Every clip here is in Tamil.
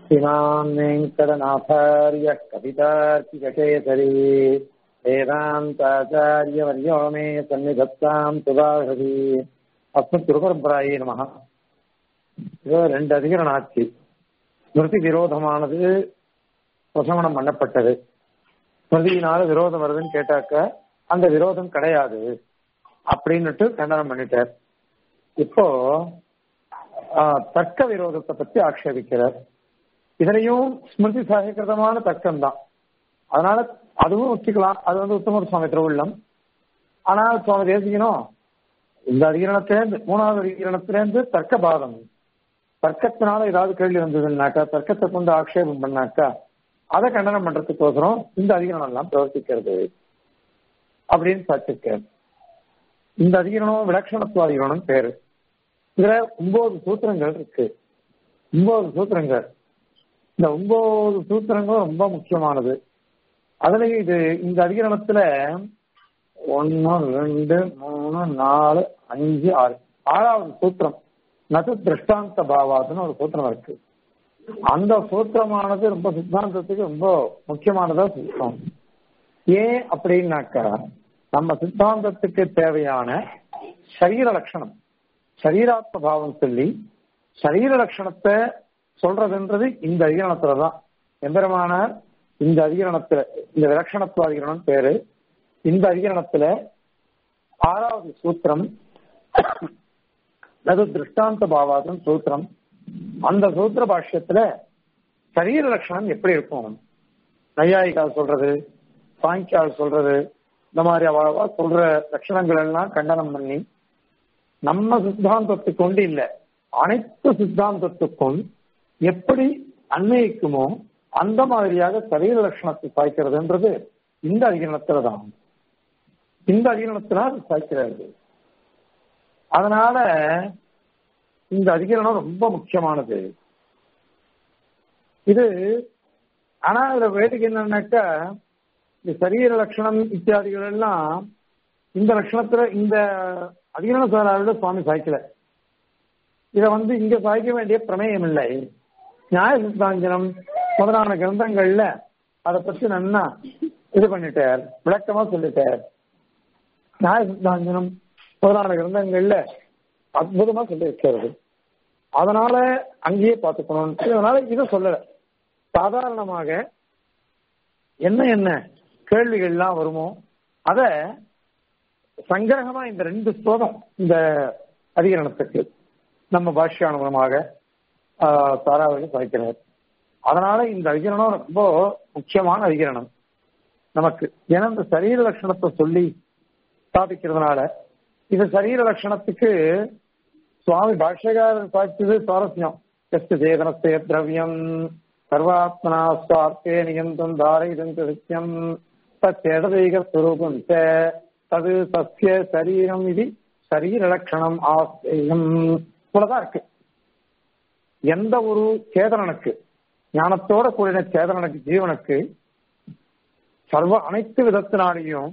श्रीमान् वेङ्कटनाथार्य कवितार्किककेसरी वेदान्ताचार्यवर्यो मे सन्निधत्ताम् सुभाषति अस्मत् குருபரம்பராயே நமக இதோ ரெண்டு அதிகரணம் ஆச்சு ஸ்மிருதி விரோதமானது பிரசமனம் பண்ணப்பட்டது ஸ்மிருதியினால விரோதம் வருதுன்னு கேட்டாக்க அந்த விரோதம் கிடையாது அப்படின்னுட்டு கண்டனம் பண்ணிட்டார் இப்போ ஆஹ், தர்க்க விரோதத்தை பத்தி ஆக்ஷேபிக்கிறார் இதுலயும் ஸ்மிருதி சககிருதமான தர்க்கம் தான் அதனால அதுவும் வச்சுக்கலாம் அது வந்து உத்தம சுவாமி திருவுள்ளம் ஆனால் சுவாமி தேசிக்கணும் இந்த அதிகரணத்திலேருந்து மூணாவது அதிகரணத்திலேருந்து தர்க்க பாதம் தர்க்கத்தினால ஏதாவது கேள்வி வந்ததுன்னாக்கா தர்க்கத்தை கொண்டு ஆக்ஷேபம் பண்ணாக்கா அதை கண்டனம் பண்றதுக்கோசரம் இந்த அதிகரணம் எல்லாம் பிரவர்த்திக்கிறது அப்படின்னு சாச்சிருக்காரு இந்த அதிகரணம் விலட்சணத்துவாதிகரணம் பேரு இதுல ஒன்பது சூத்திரங்கள் இருக்கு ஒன்பது சூத்திரங்கள் இந்த ஒன்பது சூத்திரங்களும் ரொம்ப முக்கியமானது அதுலயும் இது இந்த அதிகரணத்துல ஒன்னு ரெண்டு மூணு நாலு அஞ்சு ஆறு ஆறாவது சூத்திரம் நது திருஷ்டாந்த பாவாதுன்னு ஒரு சூத்திரம் இருக்கு அந்த சூத்திரமானது ரொம்ப சித்தாந்தத்துக்கு ரொம்ப முக்கியமானதா சூத்திரம் ஏன் அப்படின்னாக்கா நம்ம சித்தாந்தத்துக்கு தேவையான சரீர லட்சணம் சரீராத்ம பாவம் சொல்லி சரீர லட்சணத்தை சொல்றதுன்றது இந்த அதிகரணத்துல தான் எம்பெருமானார் இந்த அதிகரணத்துல இந்த விலட்சணத்துவ அதிகரணம் பேரு இந்த அதிகரணத்துல ஆறாவது சூத்திரம் அது திருஷ்டாந்த பாவாதம் சூத்திரம் அந்த சூத்திர பாஷ்யத்துல சரீர லட்சணம் எப்படி இருக்கும் நையாயிக்கால் சொல்றது சாங்கியால் சொல்றது இந்த மாதிரி அவ அவ சொல்ற லட்சணங்கள் எல்லாம் கண்டனம் பண்ணி நம்ம சித்தாந்தத்துக்கு கொண்டு இல்ல அனைத்து சித்தாந்தத்துக்கும் எப்படி அன்வயிக்குமோ அந்த மாதிரியாக சரீர லட்சணத்தை சாய்க்கிறதுன்றது இந்த அதிகரணத்துல தான் இந்த அதிகரணத்துல அது சாய்க்கிறது அதனால இந்த அதிகரணம் ரொம்ப முக்கியமானது இது ஆனா இதுல வேடிக்கை என்னன்னாக்கா இந்த சரீர லட்சணம் இத்தியாதிகள் எல்லாம் இந்த லட்சணத்துல இந்த அதிகரண சாராவிட சுவாமி சாய்க்கல இத வந்து இங்க சாய்க்க வேண்டிய பிரமேயம் இல்லை நியாய சித்தாஞ்சனம் முதலான கிரந்தங்கள்ல அதை பத்தி நன்னா இது பண்ணிட்டார் விளக்கமா சொல்லிட்டார் நியாய சித்தாஞ்சனம் முதலான கிரந்தங்கள்ல அற்புதமா சொல்லி இருக்கிறது அதனால அங்கேயே பார்த்துக்கணும் அதனால இதை சொல்லல சாதாரணமாக என்ன என்ன கேள்விகள்லாம் வருமோ அத சங்கிரகமா இந்த ரெண்டு ஸ்லோகம் இந்த அதிகரணத்துக்கு நம்ம பாஷ்யானுகுணமாக தாராவளி சாய்க்கிறார் அதனால இந்த அதிகரணம் ரொம்ப முக்கியமான அதிகரணம் நமக்கு ஏன்னா இந்த சரீர லட்சணத்தை சொல்லி ஸ்தாபிக்கிறதுனால இது சரீர லட்சணத்துக்கு சுவாமி பாஷ்யகாரர் சாய்ச்சது சுவாரஸ்யம் எஸ்து சேதனஸ்தே திரவியம் சர்வாத்மனா சுவார்த்தே நியந்தம் தாரயிதம் கிருத்தியம் தச்சேடதைக ஸ்வரூபம் ச தது சசிய சரீரம் இது சரீர லட்சணம் ஆஸ்தேயம் இவ்வளவுதான் இருக்கு எந்த ஒரு சேதனனுக்கு ஞானத்தோட கூடின சேதனனுக்கு ஜீவனுக்கு சர்வ அனைத்து விதத்தினாலையும்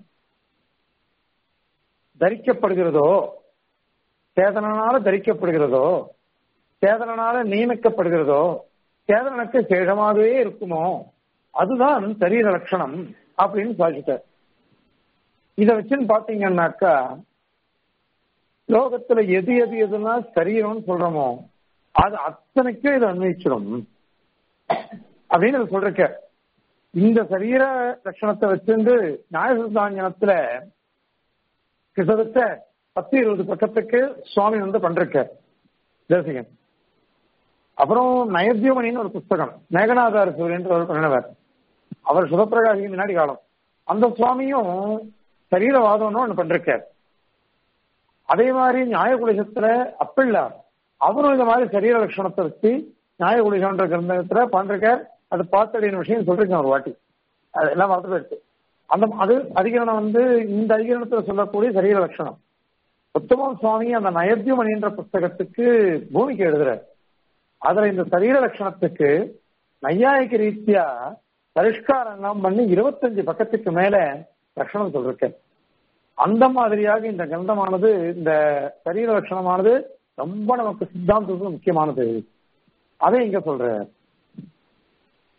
தரிக்கப்படுகிறதோ சேதனால தரிக்கப்படுகிறதோ சேதனால நியமிக்கப்படுகிறதோ சேதனனுக்கு சேஷமாகவே இருக்குமோ அதுதான் சரீர லட்சணம் அப்படின்னு சாதிச்சிட்டார் இத வச்சுன்னு பாத்தீங்கன்னாக்கா லோகத்துல எது எது எதுனா சரீரம்னு சொல்றோமோ அது அத்தனைக்கும் இதை அன்வயிச்சிடும் அப்படின்னு சொல்றக்க இந்த சரீர லட்சணத்தை வச்சிருந்து நியாயசித்தாஞ்சனத்துல கிட்டத்தட்ட பத்து இருபது பக்கத்துக்கு சுவாமி வந்து பண்றிருக்க தேசிகன் அப்புறம் நயத்தியமணின்னு ஒரு புஸ்தகம் மேகநாதார சூரியன் ஒரு பண்ணினவர் அவர் சுதப்பிரகாசிக்கு முன்னாடி காலம் அந்த சுவாமியும் சரீரவாதம்னு ஒண்ணு பண்றிருக்கார் அதே மாதிரி நியாயகுலிசத்துல அப்பிள்ளார் அவரும் இந்த மாதிரி சரீர லட்சணத்தை வச்சு நியாயகுலிசன்ற கிரந்தத்துல பண்றிருக்கார் அது பார்த்தடின விஷயம் சொல்றேன் ஒரு வாட்டி அது எல்லாம் மறந்து போயிடுச்சு அந்த அது அதிகரணம் வந்து இந்த அதிகரணத்துல சொல்லக்கூடிய சரீர லட்சணம் உத்தமம் சுவாமி அந்த நயத்தியமணி என்ற புஸ்தகத்துக்கு பூமிக்கு எழுதுறார் அதுல இந்த சரீர லட்சணத்துக்கு நையாயிக ரீதியா பரிஷ்காரம் பண்ணி இருபத்தஞ்சு பக்கத்துக்கு மேல லட்சணம் சொல்லிருக்க அந்த மாதிரியாக இந்த கிரந்தமானது இந்த சரீர லட்சணமானது ரொம்ப நமக்கு சித்தாந்தத்துக்கு முக்கியமானது அதை இங்க சொல்ற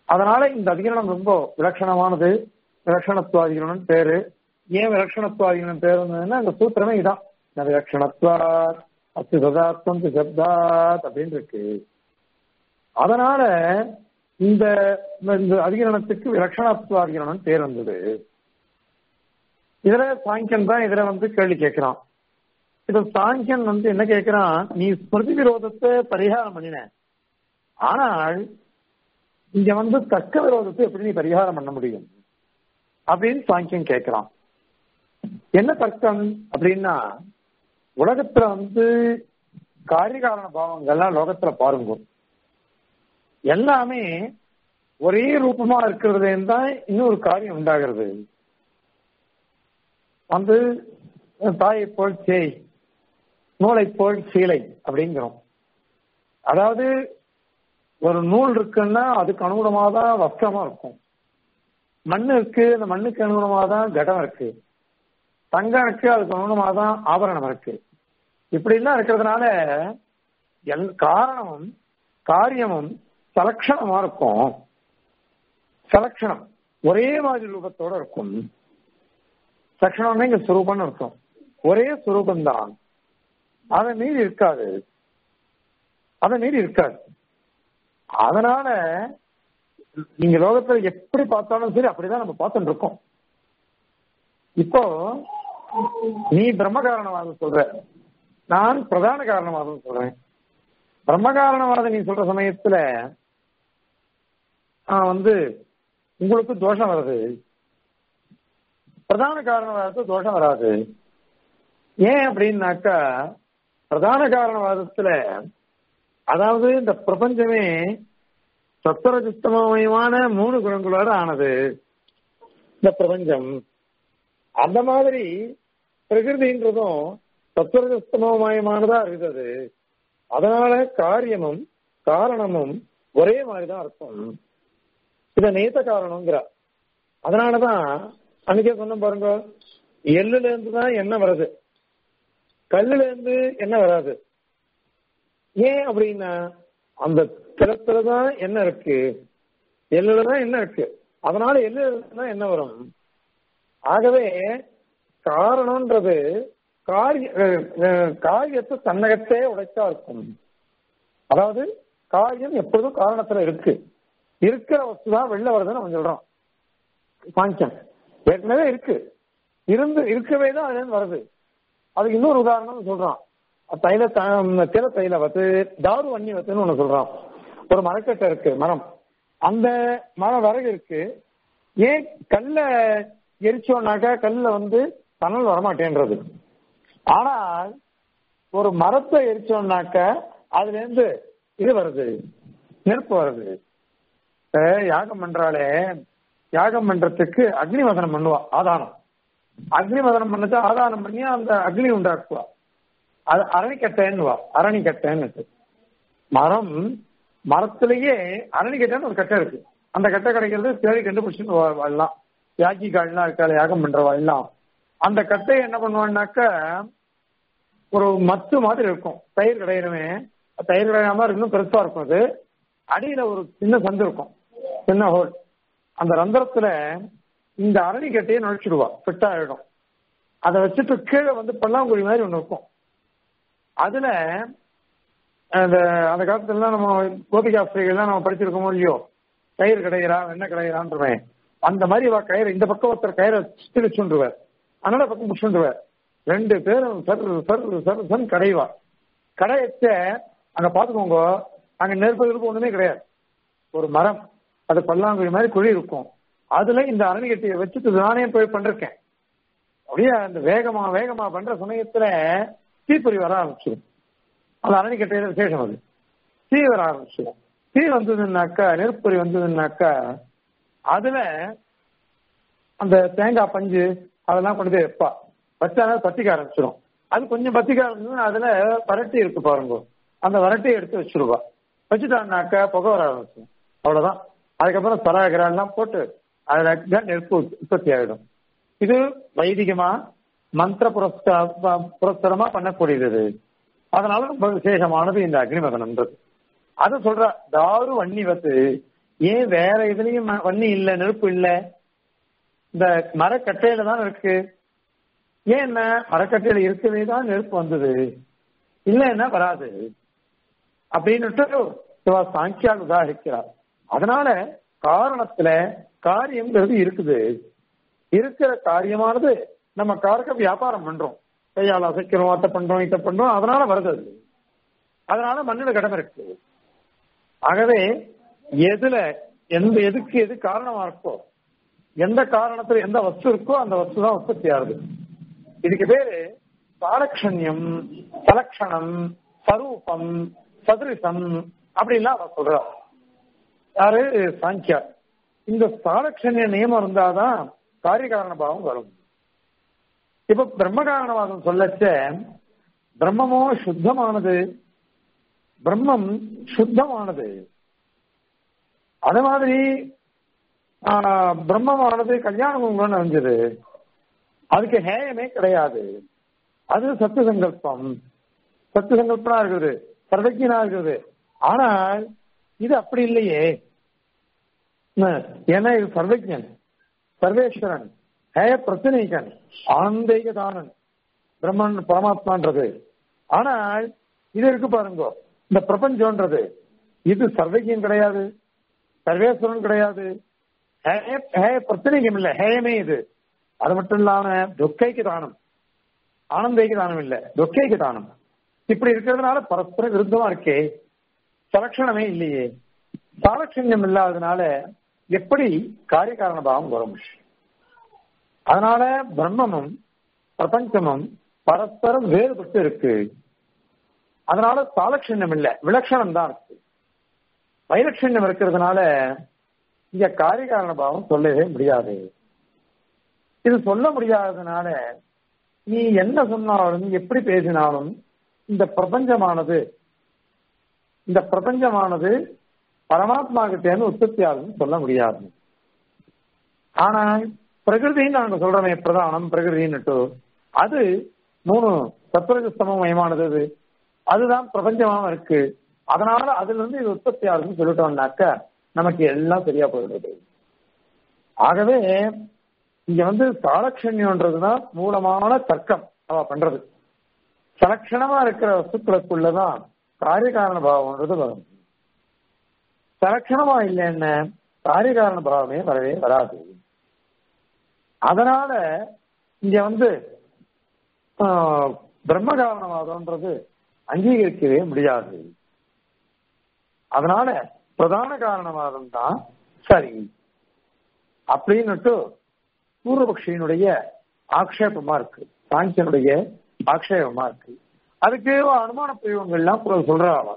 அதனால இந்த அதிகரணம் ரொம்ப விலட்சணமானது விலட்சணத்துவாதிகரணம் பேரு ஏன் விலட்சணத்துவாதிகரணம் பேர் வந்ததுன்னா இந்த சூத்திரமே இதான் இந்த விலட்சணத்துவா அத்து சதாத்வம் சப்தாத் அப்படின்னு இருக்கு அதனால இந்த இந்த அதிகரணத்துக்கு விலட்சணத்துவாதிகரணம் பேர் வந்தது இதுல சாங்கியன் தான் இதுல வந்து கேள்வி கேட்கிறான் இப்ப சாங்கியன் வந்து என்ன கேட்கிறான் நீ ஸ்மிருதி விரோதத்தை பரிகாரம் பண்ணின ஆனால் இங்க வந்து தர்க்க விரோதத்தை எப்படி நீ பரிகாரம் பண்ண முடியும் அப்படின்னு சாங்கியன் கேட்கிறான் என்ன தர்க்கம் அப்படின்னா உலகத்துல வந்து காரியகாரண பாவங்கள்லாம் லோகத்துல பாருங்க எல்லாமே ஒரே ரூபமா இருக்கிறது தான் இன்னொரு காரியம் உண்டாகிறது வந்து தாயை போல் சேய் நூலை போல் சீலை அப்படிங்கிறோம் அதாவது ஒரு நூல் இருக்குன்னா அதுக்கு அனுகுணமாக தான் வஸ்திரமா இருக்கும் மண் இருக்கு அந்த மண்ணுக்கு அனுகுணமாக தான் கடம் இருக்கு தங்கம் இருக்கு அதுக்கு அனுகுணமாக தான் ஆபரணம் இருக்கு இப்படிலாம் இருக்கிறதுனால எல் காரணமும் காரியமும் சலட்சணமா இருக்கும் சலட்சணம் ஒரே மாதிரி ரூபத்தோட இருக்கும் சலட்சணம்னா இங்க சுரூபம்னு இருக்கும் ஒரே சுரூபம் தான் அதை மீறி இருக்காது அதை மீறி இருக்காது அதனால நீங்க லோகத்துல எப்படி பார்த்தாலும் சரி அப்படிதான் நம்ம பார்த்துட்டு இருக்கோம் இப்போ நீ பிரம்ம காரணவாதம் சொல்ற நான் பிரதான காரணவாதம் சொல்றேன் பிரம்ம காரணவாதம் நீ சொல்ற சமயத்துல வந்து உங்களுக்கு தோஷம் வருது பிரதான காரணவாதத்தை தோஷம் வராது ஏன் அப்படின்னாக்கா பிரதான காரணவாதத்துல அதாவது இந்த பிரபஞ்சமே சத்துரஜித்தமயமான மூணு குணங்களோட ஆனது இந்த பிரபஞ்சம் அந்த மாதிரி பிரகிருதின்றதும் சத்துரஜஸ்தமயமானதா இருக்குது அதனால காரியமும் காரணமும் ஒரே மாதிரிதான் இருக்கும் இத நேத்த காரணம்ங்கிற அதனாலதான் அன்னைக்கே சொன்ன பாருங்க எள்ளுல இருந்து தான் எண்ணெய் வருது கல்லுல இருந்து எண்ணெய் வராது ஏன் அப்படின்னா அந்த திறத்துல தான் என்ன இருக்கு எள்ளுல தான் என்ன இருக்கு அதனால எள்ளுல தான் என்ன வரும் ஆகவே காரணம்ன்றது காரிய காரியத்தை தன்னகத்தே உடைச்சா இருக்கும் அதாவது காரியம் எப்பொழுதும் காரணத்துல இருக்கு இருக்கிற வஸ்து தான் வெளில வருதுன்னு நம்ம சொல்றோம் பாஞ்சம் ஏற்கனவே இருக்கு இருந்து இருக்கவே தான் அதுல இருந்து வருது அதுக்கு இன்னொரு உதாரணம் சொல்றான் தைல தில தைல வத்து தாரு வன்னி வத்துன்னு ஒண்ணு சொல்றான் ஒரு மரக்கட்டை இருக்கு மரம் அந்த மரம் விறகு இருக்கு ஏன் கல்ல எரிச்சோம்னாக்கா கல்ல வந்து தணல் வரமாட்டேன்றது ஆனால் ஒரு மரத்தை எரிச்சோம்னாக்க அதுல இருந்து இது வருது நெருப்பு வருது யாகம் பண்றாலே யாகம் பண்றதுக்கு அக்னி வதனம் பண்ணுவா ஆதானம் அக்னி வதனம் பண்ணச்சா ஆதானம் பண்ணி அந்த அக்னி உண்டாக்குவா அது அரணிக்கட்டைன்னுவா அரணிக்கட்டைன்னு மரம் மரத்திலேயே அரணிக்கட்டைன்னு ஒரு கட்டை இருக்கு அந்த கட்டை கிடைக்கிறது தேடி கண்டுபிடிச்சுன்னு வாழலாம் யாக்கி கால்லாம் இருக்காது யாகம் பண்றவா எல்லாம் அந்த கட்டையை என்ன பண்ணுவான்னாக்க ஒரு மத்து மாதிரி இருக்கும் தயிர் கிடையிறமே தயிர் கிடையாம இன்னும் பெருசா இருக்கும் அது அடியில ஒரு சின்ன சந்து இருக்கும் சின்ன ஹோல் அந்த ரந்திரத்துல இந்த அரணிக்கட்டையை நுழைச்சிடுவா ஃபிட் ஆயிடும் அதை வச்சுட்டு கீழே வந்து பல்லாங்குழி மாதிரி ஒன்று இருக்கும் அதுல அந்த அந்த காலத்துல நம்ம கோபிகாஸ்திரிகள்லாம் நம்ம படிச்சிருக்கோமோ இல்லையோ கயிறு கிடைக்கிறா என்ன கிடைக்கிறான்றவே அந்த மாதிரி வா கயிறு இந்த பக்கம் ஒருத்தர் கயிறை சுத்தி வச்சுருவார் அதனால பக்கம் பிடிச்சுருவார் ரெண்டு பேரும் சர் சர் சர் சன் கடைவா கடையச்ச அங்க பாத்துக்கோங்க அங்க நெருப்பு நெருப்பு ஒண்ணுமே கிடையாது ஒரு மரம் அது பல்லாங்குழி மாதிரி குழி இருக்கும் அதுல இந்த அரணிக்கட்டியை வச்சுட்டு நானே போய் பண்ணிருக்கேன் அப்படியே அந்த வேகமா வேகமா பண்ற சமயத்துல தீப்பொறி வர ஆரம்பிச்சிடும் அந்த அரணிக்கட்டையில விசேஷம் அது தீ வர ஆரம்பிச்சிடும் தீ வந்ததுன்னாக்கா நெருப்பொறி வந்ததுன்னாக்கா அதுல அந்த தேங்காய் பஞ்சு அதெல்லாம் கொண்டு போய் வைப்பா வச்சா பத்திக்க ஆரம்பிச்சிடும் அது கொஞ்சம் பத்திக்க ஆரம்பிச்சதுன்னா அதுல வரட்டி இருக்கு பாருங்க அந்த வரட்டியை எடுத்து வச்சிருவா வச்சுட்டான்னாக்கா புகை வர ஆரம்பிச்சிடும் அவ்வளவுதான் அதுக்கப்புறம் பராகரெல்லாம் போட்டு அதுல நெருப்பு உற்பத்தி ஆகிடும் இது வைதிகமா மந்திர புரஸ்க புரஸ்தரமா பண்ணக்கூடியது அதனால ரொம்ப விசேஷமானது இந்த அக்னிமகனம்ன்றது அது சொல்ற தாரு வன்னிவத்து ஏன் வேற எதுலயும் ம- வன்னி இல்ல நெருப்பு இல்ல இந்த மரக்கட்டையில தான் இருக்கு ஏன் என்ன மரக்கட்டையில இருக்கவே தான் நெருப்பு வந்தது இல்லைன்னா வராது அப்படின்னுட்டு சிவா சாங்கியா உதாரிக்கிறார் அதனால காரணத்துல காரியம்ங்கிறது இருக்குது இருக்கிற காரியமானது நம்ம காரக்க வியாபாரம் பண்றோம் கையால் அசைக்கிறோம் அத்தை பண்றோம் இதை பண்றோம் அதனால வருது அது அதனால மண்ணில கடன் இருக்கு ஆகவே எதுல எந்த எதுக்கு எது காரணமா இருக்கோ எந்த காரணத்துல எந்த வஸ்து இருக்கோ அந்த வஸ்து தான் உற்பத்தி ஆகுது இதுக்கு பேரு சாலக்ஷண்யம் சலக்ஷணம் சரூபம் சதுரிசம் அப்படின்லாம் அவ சொல்றா யாரு சாங்கியா இந்த சாலக்ஷண்ய நியமம் இருந்தாதான் காரியகாரண பாவம் வரும் இப்ப பிரம்மகாரணவாதம் சொல்லச்ச பிரம்மமோ சுத்தமானது பிரம்மம் சுத்தமானது அது மாதிரி ஆஹ், பிரம்மமானது கல்யாண குங்குமம் அமைஞ்சது அதுக்கு ஹேயமே கிடையாது அது சத்து சங்கல்பம் சத்து சங்கல்பனா இருக்குது சர்வஜனா இருக்குது ஆனால் இது அப்படி இல்லையே என்ன? ஏன்னா இது சர்வஜன் சர்வேஸ்வரன் ஹேய பிரச்சனைகன் ஆனந்தேக தானன் பிரம்மன் பரமாத்மான்றது ஆனால் இது இருக்கு பாருங்க இந்த பிரபஞ்சம்ன்றது இது சர்வஜன் கிடையாது சர்வேஸ்வரன் கிடையாது ஹேய ஹேய பிரச்சனைகம் இல்ல ஹேயமே இது அது மட்டும் இல்லாம துக்கைக்கு தானம் ஆனந்தைக்கு தானம் இல்ல துக்கைக்கு தானம் இப்படி இருக்கிறதுனால பரஸ்பர விருத்தமா இருக்கே சலட்சணமே இல்லையே சாலட்சண்யம் இல்லாததுனால எப்படி காரியகாரண பாவம் வரும் அதனால பிரம்மமும் பிரபஞ்சமும் பரஸ்பரம் வேறுபட்டு இருக்கு அதனால சாலட்சண்யம் இல்ல விலட்சணம் தான் இருக்கு வைலட்சண்யம் இருக்கிறதுனால இங்க காரியகாரண பாவம் சொல்லவே முடியாது இது சொல்ல முடியாததுனால நீ என்ன சொன்னாலும் நீ எப்படி பேசினாலும் இந்த பிரபஞ்சமானது இந்த பிரபஞ்சமானது பரமாத்மா கிட்டேருந்து உற்பத்தி ஆகுதுன்னு சொல்ல முடியாது ஆனா பிரகிருதின்னு நாங்க சொல்றோமே பிரதானம் பிரகிருதின்னுட்டு அது மூணு சத்வரஜஸ்தமயமானது அது அதுதான் பிரபஞ்சமாக இருக்கு அதனால அதுல இருந்து இது உற்பத்தி ஆகுதுன்னு சொல்லிட்டோம்னாக்க நமக்கு எல்லாம் சரியா போயிடுது ஆகவே இங்க வந்து சாலட்சண்யம்ன்றதுதான் மூலமான தர்க்கம் அவ பண்றது சலட்சணமா இருக்கிற வஸ்துக்களுக்குள்ளதான் காரியகாரண பாவம்ன்றது வரும் சலட்சணமா இல்லைன்னு காரியகாரண பாவமே வரவே வராது அதனால இங்க வந்து ஆஹ், பிரம்ம காரணவாதம்ன்றது அங்கீகரிக்கவே முடியாது அதனால பிரதான காரணவாதம் தான் சரி அப்படின்னுட்டு பூர்வபக்ஷியினுடைய ஆக்ஷேபமா இருக்கு சாங்கியனுடைய ஆக்ஷேபமா இருக்கு அதுக்கு அனுமான பிரயோகங்கள்லாம் புற- சொல்றாவா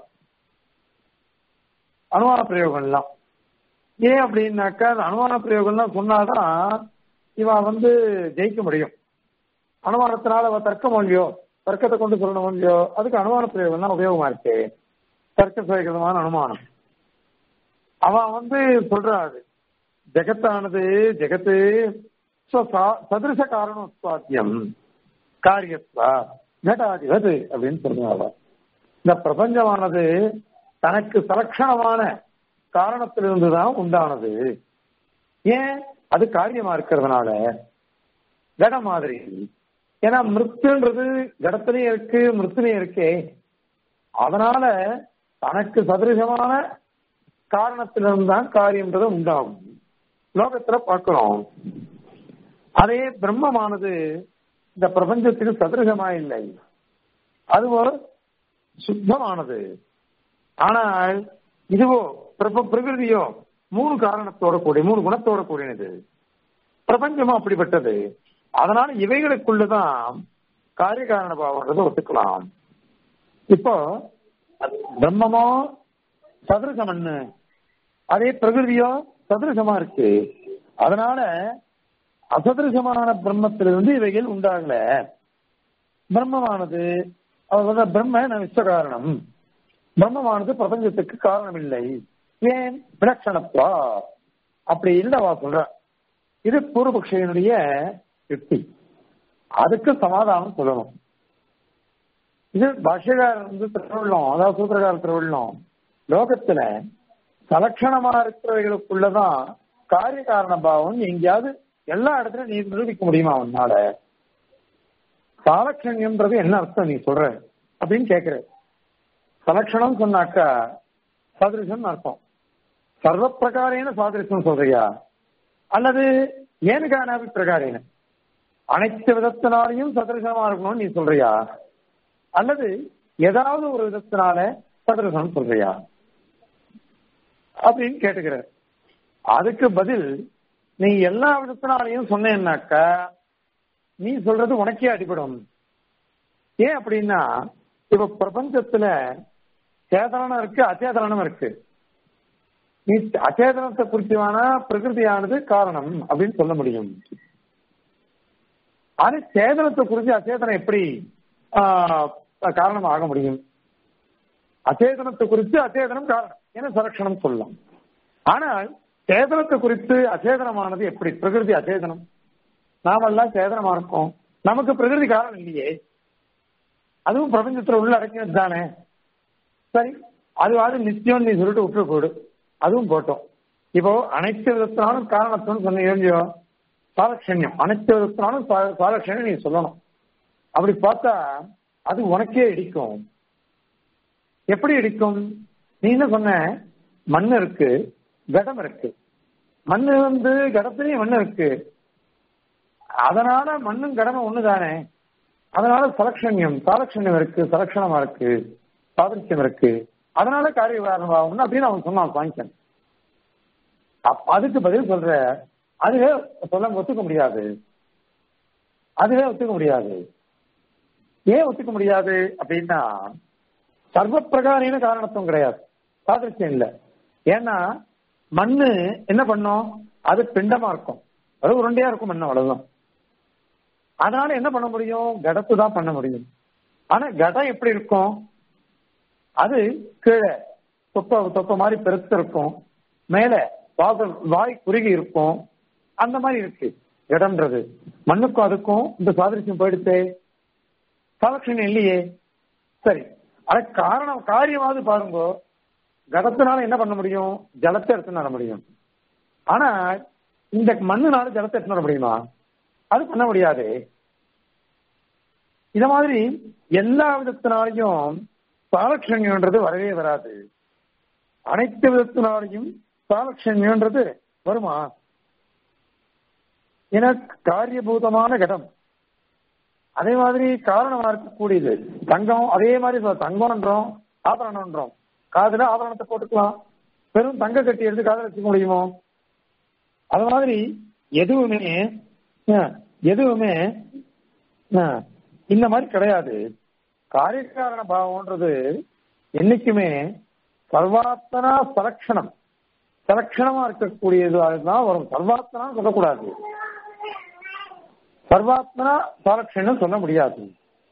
அனுமான பிரயோகம்லாம் ஏன் அப்படின்னாக்கா அந்த அனுமான பிரயோகம்லாம் சொன்னாதான் இவன் வந்து ஜெயிக்க முடியும் அனுமானத்தினால அவ தர்க்கம் இல்லையோ தர்க்கத்தை கொண்டு சொல்லணும் இல்லையோ அதுக்கு அனுமான பிரயோகம் தான் உபயோகமா இருக்கு தர்க்க சுயகிதமான அனுமானம் அவன் வந்து சொல்றாரு ஜெகத்தானது ஜெகத்து ஸ்வசா- சதிருஷ காரணோத்பாத்தியம் காரியத்வா நடாதிபது அப்படின்னு சொல்றாங்க இந்த பிரபஞ்சமானது தனக்கு சலட்சணமான காரணத்திலிருந்து தான் உண்டானது ஏன் அது காரியமா இருக்கிறதுனால ஜட மாதிரி ஏன்னா மிருத்துன்றது ஜடத்திலையும் இருக்கு மிருத்துலையும் இருக்கே அதனால தனக்கு சதிருஷமான காரணத்திலிருந்து தான் காரியம்ன்றது உண்டாகும் லோகத்துல பார்க்கிறோம் அதே பிரம்மமானது இந்த பிரபஞ்சத்துக்கு சதிருஷமா இல்லை அது ஒரு சுத்தமானது ஆனால் இதுவோ பிரப- பிரகிருதியோ மூணு காரணத்தோட கூடிய மூணு குணத்தோட கூடியது பிரபஞ்சமும் அப்படிப்பட்டது அதனால இவைகளுக்குள்ளதான் காரியகாரண பாவம்ன்றதை ஒத்துக்கலாம் இப்போ பிரம்மமோ சதுரசமன்னு அதே பிரகிருதியோ சதுரசமா இருக்கு அதனால அசதுரசமான பிரம்மத்திலிருந்து இவைகள் உண்டாகல பிரம்மமானது அவர் சொல்ற பிரம்ம நான் விஸ்வகாரணம் பிரம்மமானது பிரபஞ்சத்துக்கு காரணம் இல்லை ஏன் விலட்சணத்துவா அப்படி இல்லவா சொல்ற இது பூர்வபக்ஷனுடைய யுக்தி அதுக்கு சமாதானம் சொல்லணும் இது பாஷ்யகாரர் வந்து திருவள்ளம் அதாவது சூத்திரகார திருவள்ளம் லோகத்துல சலட்சணமா இருக்கிறவர்களுக்குள்ளதான் காரிய காரண பாவம் எங்கேயாவது எல்லா இடத்துலயும் நீ நிரூபிக்க முடியுமா உன்னால சாலட்சண்யம்ன்றது என்ன அர்த்தம் நீ சொல்ற அப்படின்னு கேக்குற சலட்சணம் சொன்னாக்கா சாதிருஷம் அர்த்தம் சர்வ பிரகாரேன சாதிருஷம் சொல்றியா அல்லது ஏனுகானாபி பிரகாரேன அனைத்து விதத்தினாலையும் சதிருஷமா இருக்கணும்னு நீ சொல்றியா அல்லது ஏதாவது ஒரு விதத்தினால சதிருஷம் சொல்றியா அப்படின்னு கேட்டுக்கிற அதுக்கு பதில் நீ எல்லா விதத்தினாலையும் சொன்னேன்னாக்கா நீ சொல்றது உனக்கே அடிபடும் ஏன் அப்படின்னா இப்ப பிரபஞ்சத்துல சேதனம் இருக்கு அச்சேதனம் இருக்கு நீ அச்சேதனத்தை குறிச்சுவான பிரகிருதியானது காரணம் அப்படின்னு சொல்ல முடியும் ஆனா சேதனத்தை குறித்து அச்சேதனம் எப்படி காரணம் ஆக முடியும் அச்சேதனத்தை குறித்து அச்சேதனம் காரணம் என சலட்சணம் சொல்லலாம் ஆனால் சேதனத்தை குறித்து அச்சேதனமானது எப்படி பிரகிருதி அச்சேதனம் நாமெல்லாம் சேதனமா இருக்கோம் நமக்கு பிரகிருதி காரணம் இல்லையே அதுவும் பிரபஞ்சத்துல உள்ள அடக்கினது தானே சரி அதுவாது நிச்சயம் நீ சொல்லிட்டு விட்டு போடு அதுவும் போட்டோம் இப்போ அனைத்து விதத்தினாலும் காரணத்துன்னு சொன்ன எழுந்தியோ சாலட்சண்யம் அனைத்து விதத்தினாலும் சாலட்சண்யம் நீ சொல்லணும் அப்படி பார்த்தா அது உனக்கே இடிக்கும் எப்படி இடிக்கும் நீ என்ன சொன்ன மண் இருக்கு கடம் இருக்கு மண்ணு வந்து கடத்துலயும் மண் இருக்கு அதனால மண்ணும் கடமை ஒண்ணுதானே அதனால சலட்சண்யம் சாலட்சண்யம் இருக்கு சலட்சணமா இருக்கு சாதரியம் இருக்கு அதனால காரிய காரணமாகும் அப்படின்னு அவன் சொன்னான் சாங்கியன் அதுக்கு பதில் சொல்ற அதுவே சொல்ல ஒத்துக்க முடியாது அதுவே ஒத்துக்க முடியாது ஏன் ஒத்துக்க முடியாது அப்படின்னா சர்வ பிரகாரின காரணத்துவம் கிடையாது சாதரியம் இல்லை ஏன்னா மண்ணு என்ன பண்ணும் அது பிண்டமா இருக்கும் அது உருண்டையா இருக்கும் மண்ணு அவ்வளவுதான் அதனால என்ன பண்ண முடியும் கடத்து தான் பண்ண முடியும் ஆனா கடம் எப்படி இருக்கும் அது கீழே தொப்ப தொப்ப மாதிரி பெருத்து இருக்கும் மேல வாசல் வாய் குறுகி இருக்கும் அந்த மாதிரி இருக்கு இடம்ன்றது மண்ணுக்கும் அதுக்கும் இந்த சாதிரியம் போயிடுச்சே சாலட்சணம் இல்லையே சரி அது காரணம் காரியமாவது பாருங்க கடத்தினால என்ன பண்ண முடியும் ஜலத்தை எடுத்து நட முடியும் ஆனா இந்த மண்ணுனால ஜலத்தை எடுத்து நட முடியுமா அது பண்ண முடியாது இத மாதிரி எல்லா விதத்தினாலையும் சாலட்சண்யம்ன்றது வரவே வராது அனைத்து விதத்தினாலையும் சாலட்சண்யம்ன்றது வருமா என காரியபூதமான கடம் அதே மாதிரி காரணமா இருக்கக்கூடியது தங்கம் அதே மாதிரி தங்கம்ன்றோம் ஆபரணம்ன்றோம் காதுல ஆபரணத்தை போட்டுக்கலாம் வெறும் தங்க கட்டி எடுத்து காதல வச்சுக்க முடியுமோ அது மாதிரி எதுவுமே எதுவுமே இந்த மாதிரி கிடையாது காரியக்காரண பாவம்ன்றது என்னைக்குமே சர்வாத்தனா சலட்சணம் சலட்சணமா இருக்கக்கூடியது அதுதான் வரும் சர்வாத்தனா சொல்லக்கூடாது சர்வாத்மனா சாலட்சணம் சொல்ல முடியாது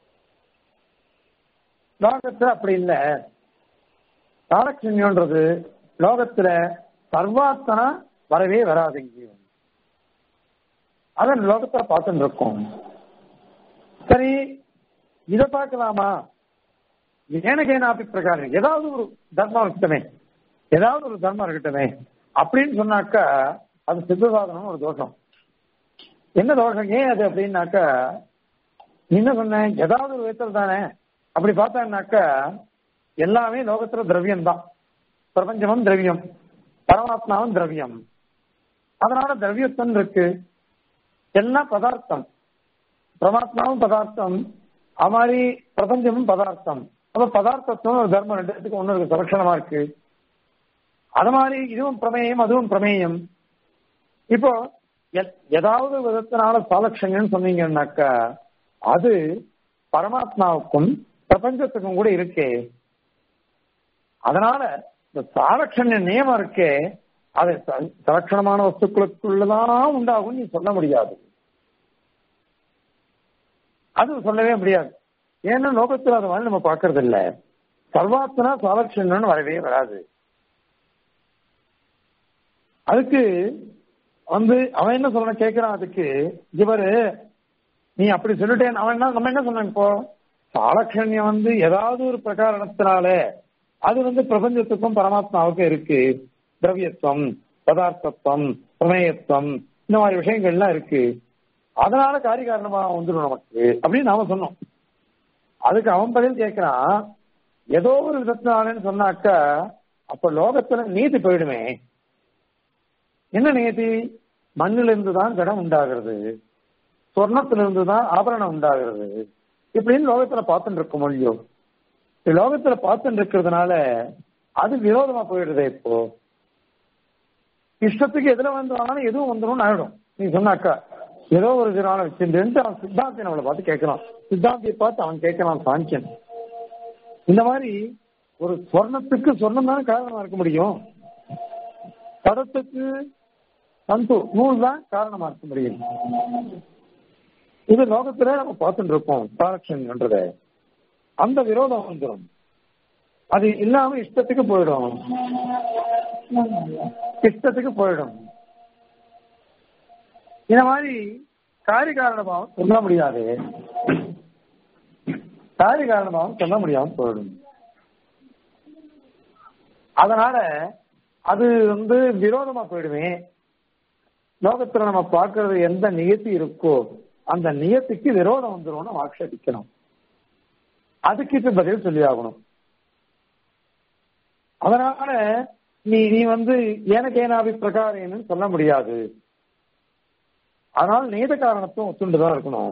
லோகத்துல அப்படி இல்ல சாலட்சண்யம்ன்றது லோகத்துல சர்வாத்மனா வரவே வராது எங்கேயும் அதான் லோகத்துல பார்த்துட்டு இருக்கோம் சரி இத பார்க்கலாமா ஏனகேனாப்பி பிரகாரம் ஏதாவது ஒரு தர்மம் இருக்கட்டுமே ஏதாவது ஒரு தர்மம் இருக்கட்டுமே அப்படின்னு சொன்னாக்கா அது சித்தசாதனம் ஒரு தோஷம் என்ன தோஷம் ஏன் அது அப்படின்னாக்கா நீ என்ன சொன்ன ஏதாவது ஒரு விதத்தில் தானே அப்படி பார்த்தான்னாக்கா எல்லாமே லோகத்துல திரவியம் தான் பிரபஞ்சமும் திரவியம் பரமாத்மாவும் திரவியம் அதனால திரவியத்தன் இருக்கு எல்லாம் பதார்த்தம் பரமாத்மாவும் பதார்த்தம் அது மாதிரி பிரபஞ்சமும் பதார்த்தம் அப்ப பதார்த்தத்துவம் ஒரு தர்மம் ரெண்டுத்துக்கு ஒண்ணு இருக்கு சலட்சணமா இருக்கு அது மாதிரி இதுவும் பிரமேயம் அதுவும் பிரமேயம் இப்போ ஏதாவது விதத்தினால சாலட்சண்யம் சொன்னீங்கன்னாக்கா அது பரமாத்மாவுக்கும் பிரபஞ்சத்துக்கும் கூட இருக்கே அதனால இந்த சாலட்சண்ய நியமம் இருக்கே அது சலட்சணமான வஸ்துக்களுக்குள்ளதான் உண்டாகும் நீ சொல்ல முடியாது அது சொல்லவே முடியாது ஏன்னா லோகத்தில் அது மாதிரி நம்ம பார்க்கறது இல்ல சர்வாத்மனா சாலட்சண்யம் வரவே வராது அதுக்கு வந்து அவன் என்ன சொல்ற கேட்கிறான் அதுக்கு இவரு நீ அப்படி சொல்லிட்டேன் அவன் என்ன நம்ம என்ன சொன்னான் இப்போ சாலட்சண்யம் வந்து ஏதாவது ஒரு பிரகாரணத்தினால அது வந்து பிரபஞ்சத்துக்கும் பரமாத்மாவுக்கும் இருக்கு திரவியத்துவம் பதார்த்தத்துவம் பிரமேயத்துவம் இந்த மாதிரி விஷயங்கள்லாம் இருக்கு அதனால காரிய காரணமா வந்துடும் நமக்கு அப்படின்னு நாம சொன்னோம் அதுக்கு அவன் பதில் கேட்கிறான் ஏதோ ஒரு விதத்தினாலன்னு சொன்னாக்கா அப்ப லோகத்துல நீதி போயிடுமே என்ன நியதி மண்ணிலிருந்து தான் கடம் உண்டாகிறது சொர்ணத்திலிருந்து தான் ஆபரணம் உண்டாகிறது இப்படின்னு லோகத்துல பார்த்துட்டு இருக்க முடியும் லோகத்துல பார்த்துட்டு இருக்கிறதுனால அது விரோதமா போயிடுது இப்போ இஷ்டத்துக்கு எதுல வந்தாலும் எதுவும் வந்துடும் ஆயிடும் நீ சொன்னாக்கா ஏதோ ஒரு தினால வச்சிருந்து அவன் சித்தாந்தி நம்மளை பார்த்து கேட்கலாம் சித்தாந்தியை பார்த்து அவன் கேட்கலாம் சாங்கியன் இந்த மாதிரி ஒரு சொர்ணத்துக்கு சொர்ணம் தான் காரணமா இருக்க முடியும் படத்துக்கு தந்து நூல் தான் காரணமா இருக்க முடியும் இது லோகத்துல நம்ம பார்த்துட்டு இருக்கோம் ப்ராடக்ஷன்ன்றத அந்த விரோதம் வந்துடும் அது இல்லாம இஷ்டத்துக்கு போயிடும் இஷ்டத்துக்கு போயிடும் இந்த மாதிரி காரிய காரணமாகவும் சொல்ல முடியாது காரிய காரணமாகவும் சொல்ல முடியாம போயிடும் அதனால அது வந்து விரோதமா போயிடுமே லோகத்துல நம்ம பார்க்கறது எந்த நியத்தி இருக்கோ அந்த நியத்திக்கு விரோதம் வந்துடும் நம்ம ஆக்ஷேபிக்கணும் அதுக்கு இப்ப பதில் சொல்லி ஆகணும் அதனால நீ நீ வந்து எனக்கு ஏனாபி பிரகாரம் சொல்ல முடியாது அதனால நீத காரணத்தும் ஒத்துண்டுதான் இருக்கணும்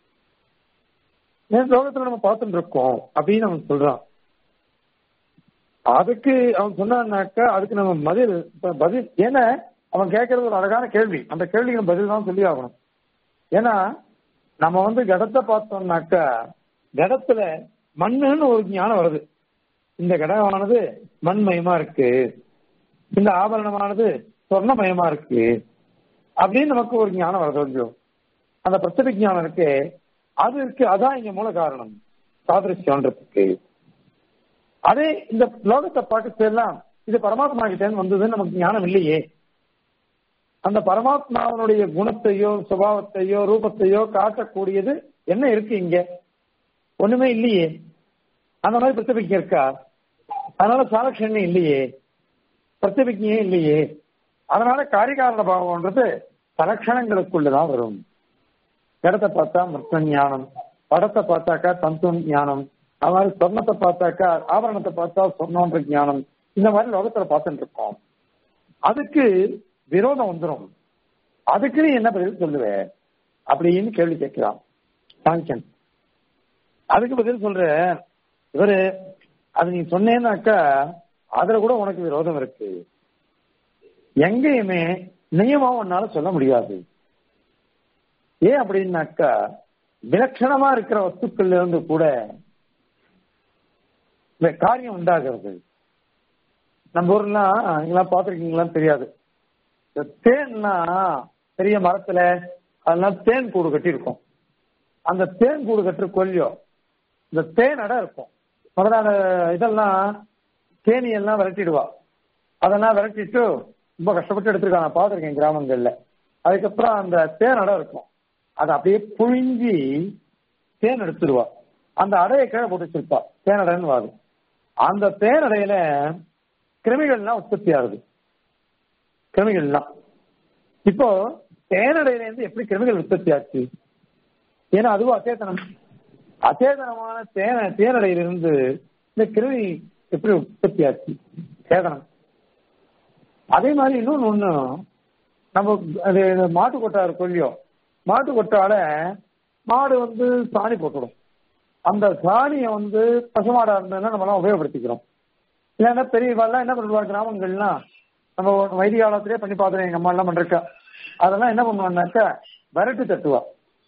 லோகத்துல நம்ம பார்த்துட்டு இருக்கோம் அப்படின்னு அவன் சொல்றான் அதுக்கு அவன் சொன்னான்னாக்கா அதுக்கு நம்ம பதில் பதில் ஏன்னா அவன் கேட்கறது ஒரு அழகான கேள்வி அந்த கேள்விக்கு பதில் தான் சொல்லி ஆகணும் ஏன்னா நம்ம வந்து கடத்தை பார்த்தோம்னாக்கா கடத்துல மண்ணுன்னு ஒரு ஞானம் வருது இந்த கடமானது மண்மயமா இருக்கு இந்த ஆபரணமானது சொர்ணமயமா இருக்கு அப்படின்னு நமக்கு ஒரு ஞானம் வருது கொஞ்சம் அந்த பிரச்சனை ஞானம் இருக்கு அது இருக்கு அதான் இங்க மூல காரணம் சாதிருஷ்யன்றதுக்கு அதே இந்த லோகத்தை பார்க்கறது எல்லாம் இது பரமாத்மா கிட்ட வந்ததுன்னு நமக்கு ஞானம் இல்லையே அந்த பரமாத்மாவனுடைய குணத்தையோ சுபாவத்தையோ ரூபத்தையோ காட்டக்கூடியது என்ன இருக்கு இங்க ஒண்ணுமே இல்லையே அந்த மாதிரி பிரச்சபிக்க இருக்கா அதனால சாலக்ஷண்யம் இல்லையே பிரச்சபிக்கையே இல்லையே அதனால காரிகாரண பாவம்ன்றது சலக்ஷணங்களுக்குள்ளதான் வரும் இடத்தை பார்த்தா மிருத்த ஞானம் படத்தை பார்த்தாக்கா தந்துவம் ஞானம் அது மாதிரி சொர்ணத்தை பார்த்தாக்கா ஆபரணத்தை பார்த்தா சொர்ணன்ற ஞானம் இந்த மாதிரி லோகத்துல பார்த்துட்டு இருக்கோம் அதுக்கு விரோதம் வந்துடும் அதுக்கு நீ என்ன பதில் சொல்லுவ அப்படின்னு கேள்வி கேட்கிறான் சாங்கியன் அதுக்கு பதில் சொல்ற இவரு அது நீ சொன்னேன்னாக்கா அதுல கூட உனக்கு விரோதம் இருக்கு எங்கேயுமே நியமம் உன்னால சொல்ல முடியாது ஏன் அப்படின்னாக்கா விலட்சணமா இருக்கிற வஸ்துக்கள்ல இருந்து கூட காரியம் உண்டாகிறது நம்ம ஊர்லாம் நீங்களாம் பார்த்துருக்கீங்களான்னு தெரியாது இந்த தேன்னா பெரிய மரத்துல அதெல்லாம் தேன் கூடு கட்டி இருக்கும் அந்த தேன் கூடு கட்டுற கொல்லியோ இந்த தேன் அடை இருக்கும் முதலான இதெல்லாம் தேனி எல்லாம் விரட்டிடுவா அதெல்லாம் விரட்டிட்டு ரொம்ப கஷ்டப்பட்டு எடுத்திருக்காங்க நான் பார்த்துருக்கேன் கிராமங்கள்ல அதுக்கப்புறம் அந்த தேன் அடை இருக்கும் அதை அப்படியே புழிஞ்சி தேன் எடுத்துருவா அந்த அடையை கீழே போட்டு வச்சிருப்பா தேன் அடைன்னு வாது அந்த தேன் அடையில கிருமிகள்லாம் உற்பத்தி ஆகுது கிருமிகள்லாம் இப்போ தேனடையில இருந்து எப்படி கிருமிகள் உற்பத்தி ஆச்சு ஏன்னா அதுவும் அச்சேதனம் அச்சேதனமான தேன தேனடையிலிருந்து இந்த கிருமி எப்படி உற்பத்தி ஆச்சு சேதனம் அதே மாதிரி இன்னொன்னு ஒண்ணு நம்ம அது மாட்டு கொட்டாரு கொல்லியோ மாட்டு கொட்டால மாடு வந்து சாணி போட்டுடும் அந்த சாணியை வந்து பசுமாடா இருந்ததுன்னா நம்ம எல்லாம் உபயோகப்படுத்திக்கிறோம் இல்லைன்னா பெரியவாள்லாம் என்ன பண்ணுவாங்க கிராமங்கள்லாம் நம்ம வைத்திய காலத்திலே பண்ணி பார்த்துருவோம் எங்க அம்மா எல்லாம் பண்றக்கா அதெல்லாம் என்ன பண்ணுவாங்கனாக்கா விரட்டு தட்டுவா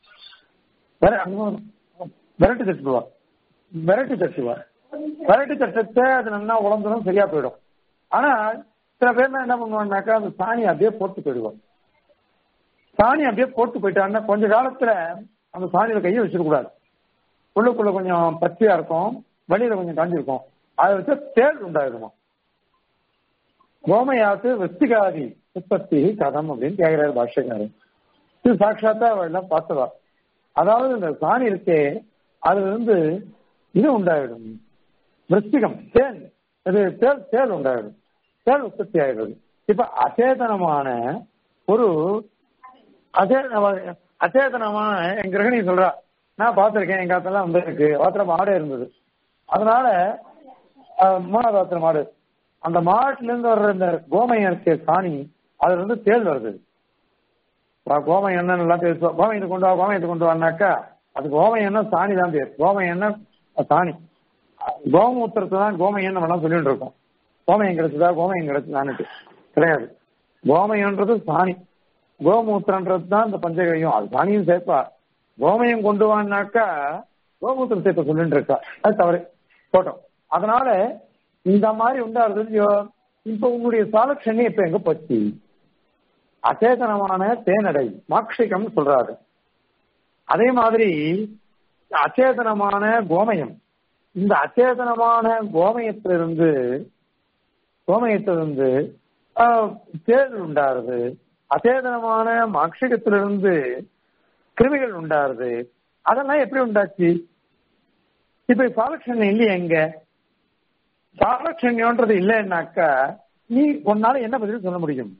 விரட்டு தட்டுவா விரட்டு தட்டுவா விரட்டு தட்டத்தை அது நல்லா உழந்ததும் சரியா போயிடும் ஆனா சில பேர்லாம் என்ன பண்ணுவாங்கனாக்கா அந்த சாணி அப்படியே போட்டு போயிடுவோம் சாணி அப்படியே போட்டு போயிட்டாங்கன்னா கொஞ்ச காலத்துல அந்த சாணியில கையை வச்சிடக்கூடாது உள்ளுக்குள்ள கொஞ்சம் பச்சையா இருக்கும் வெளியில கொஞ்சம் காஞ்சிருக்கும் அதை வச்சு தேள் உண்டாயிருமா கோமயாத்து வெஸ்திகாதி உற்பத்தி கதம் அப்படின்னு கேட்கிறாரு பாஷ்யக்காரர் இது சாட்சாத்தா அவள் எல்லாம் பார்த்தவா அதாவது இந்த சாணி இருக்கே அதுல இருந்து இது உண்டாயிடும் விருத்திகம் தேன் இது தேல் தேல் உண்டாயிடும் தேள் உற்பத்தி ஆகிறது இப்ப அச்சேதனமான ஒரு அச்சேதன அச்சேதனமான என் கிரகணி சொல்றா நான் பார்த்திருக்கேன் எங்க காலத்துல வந்து இருக்கு பாத்திரம் மாடே இருந்தது அதனால அஹ், மூணாவது பாத்திரம் மாடு அந்த மாட்டுல இருந்து வர்ற இந்த கோமயம் இருக்க சாணி அதுல இருந்து தேள் வருது வா, கோமயம் எண்ணெய் எல்லாம் பேசுவோம் கோமயத்தை கொண்டு வா கோமயத்தை கொண்டு வானாக்கா அது கோமயம் எண்ணெய் சாணி தான் பேர் கோமயம் எண்ணெய் சாணி கோமூத்திரத்தை தான் கோமயம் நம்ம எல்லாம் சொல்லிட்டு இருக்கோம் கோமயம் கிடைச்சதா கோமயம் கிடைச்சதான்னுட்டு கிடையாது கோமயம்ன்றது சாணி கோமூத்திரன்றது தான் இந்த பஞ்சகவியம் அது சாணியும் சேர்ப்பா கோமயம் கொண்டு வானாக்கா கோமூத்திரம் சேர்த்த சொல்லிட்டு இருக்கா அது தவறு போட்டோம் அதனால இந்த மாதிரி உண்டாருது இல்லையோ இப்ப உங்களுடைய சாலக்ஷணி இப்ப எங்க போச்சு அச்சேதனமான தேனடை மாக்ஷிகம் சொல்றாரு அதே மாதிரி அச்சேதனமான கோமயம் இந்த அச்சேதனமான கோமயத்திலிருந்து கோமயத்திலிருந்து ஆஹ், தேள் உண்டாருது அச்சேதனமான மாக்ஷிகத்திலிருந்து கிருமிகள் உண்டாருது அதெல்லாம் எப்படி உண்டாச்சு இப்ப சாலக்ஷண்யம் இல்லையா எங்க சாலக்ஷண்யம்ன்றது இல்லைன்னாக்கா நீ உன்னால என்ன பதில் சொல்ல முடியும்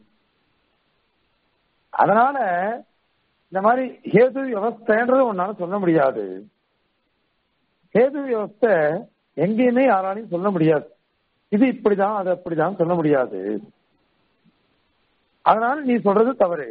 அதனால இந்த மாதிரி ஹேது வியவஸ்தைன்றது உன்னால சொல்ல முடியாது ஹேது வியவஸ்தை எங்கேயுமே யாராலையும் சொல்ல முடியாது இது இப்படிதான் அது அப்படிதான் சொல்ல முடியாது அதனால நீ சொல்றது தவறு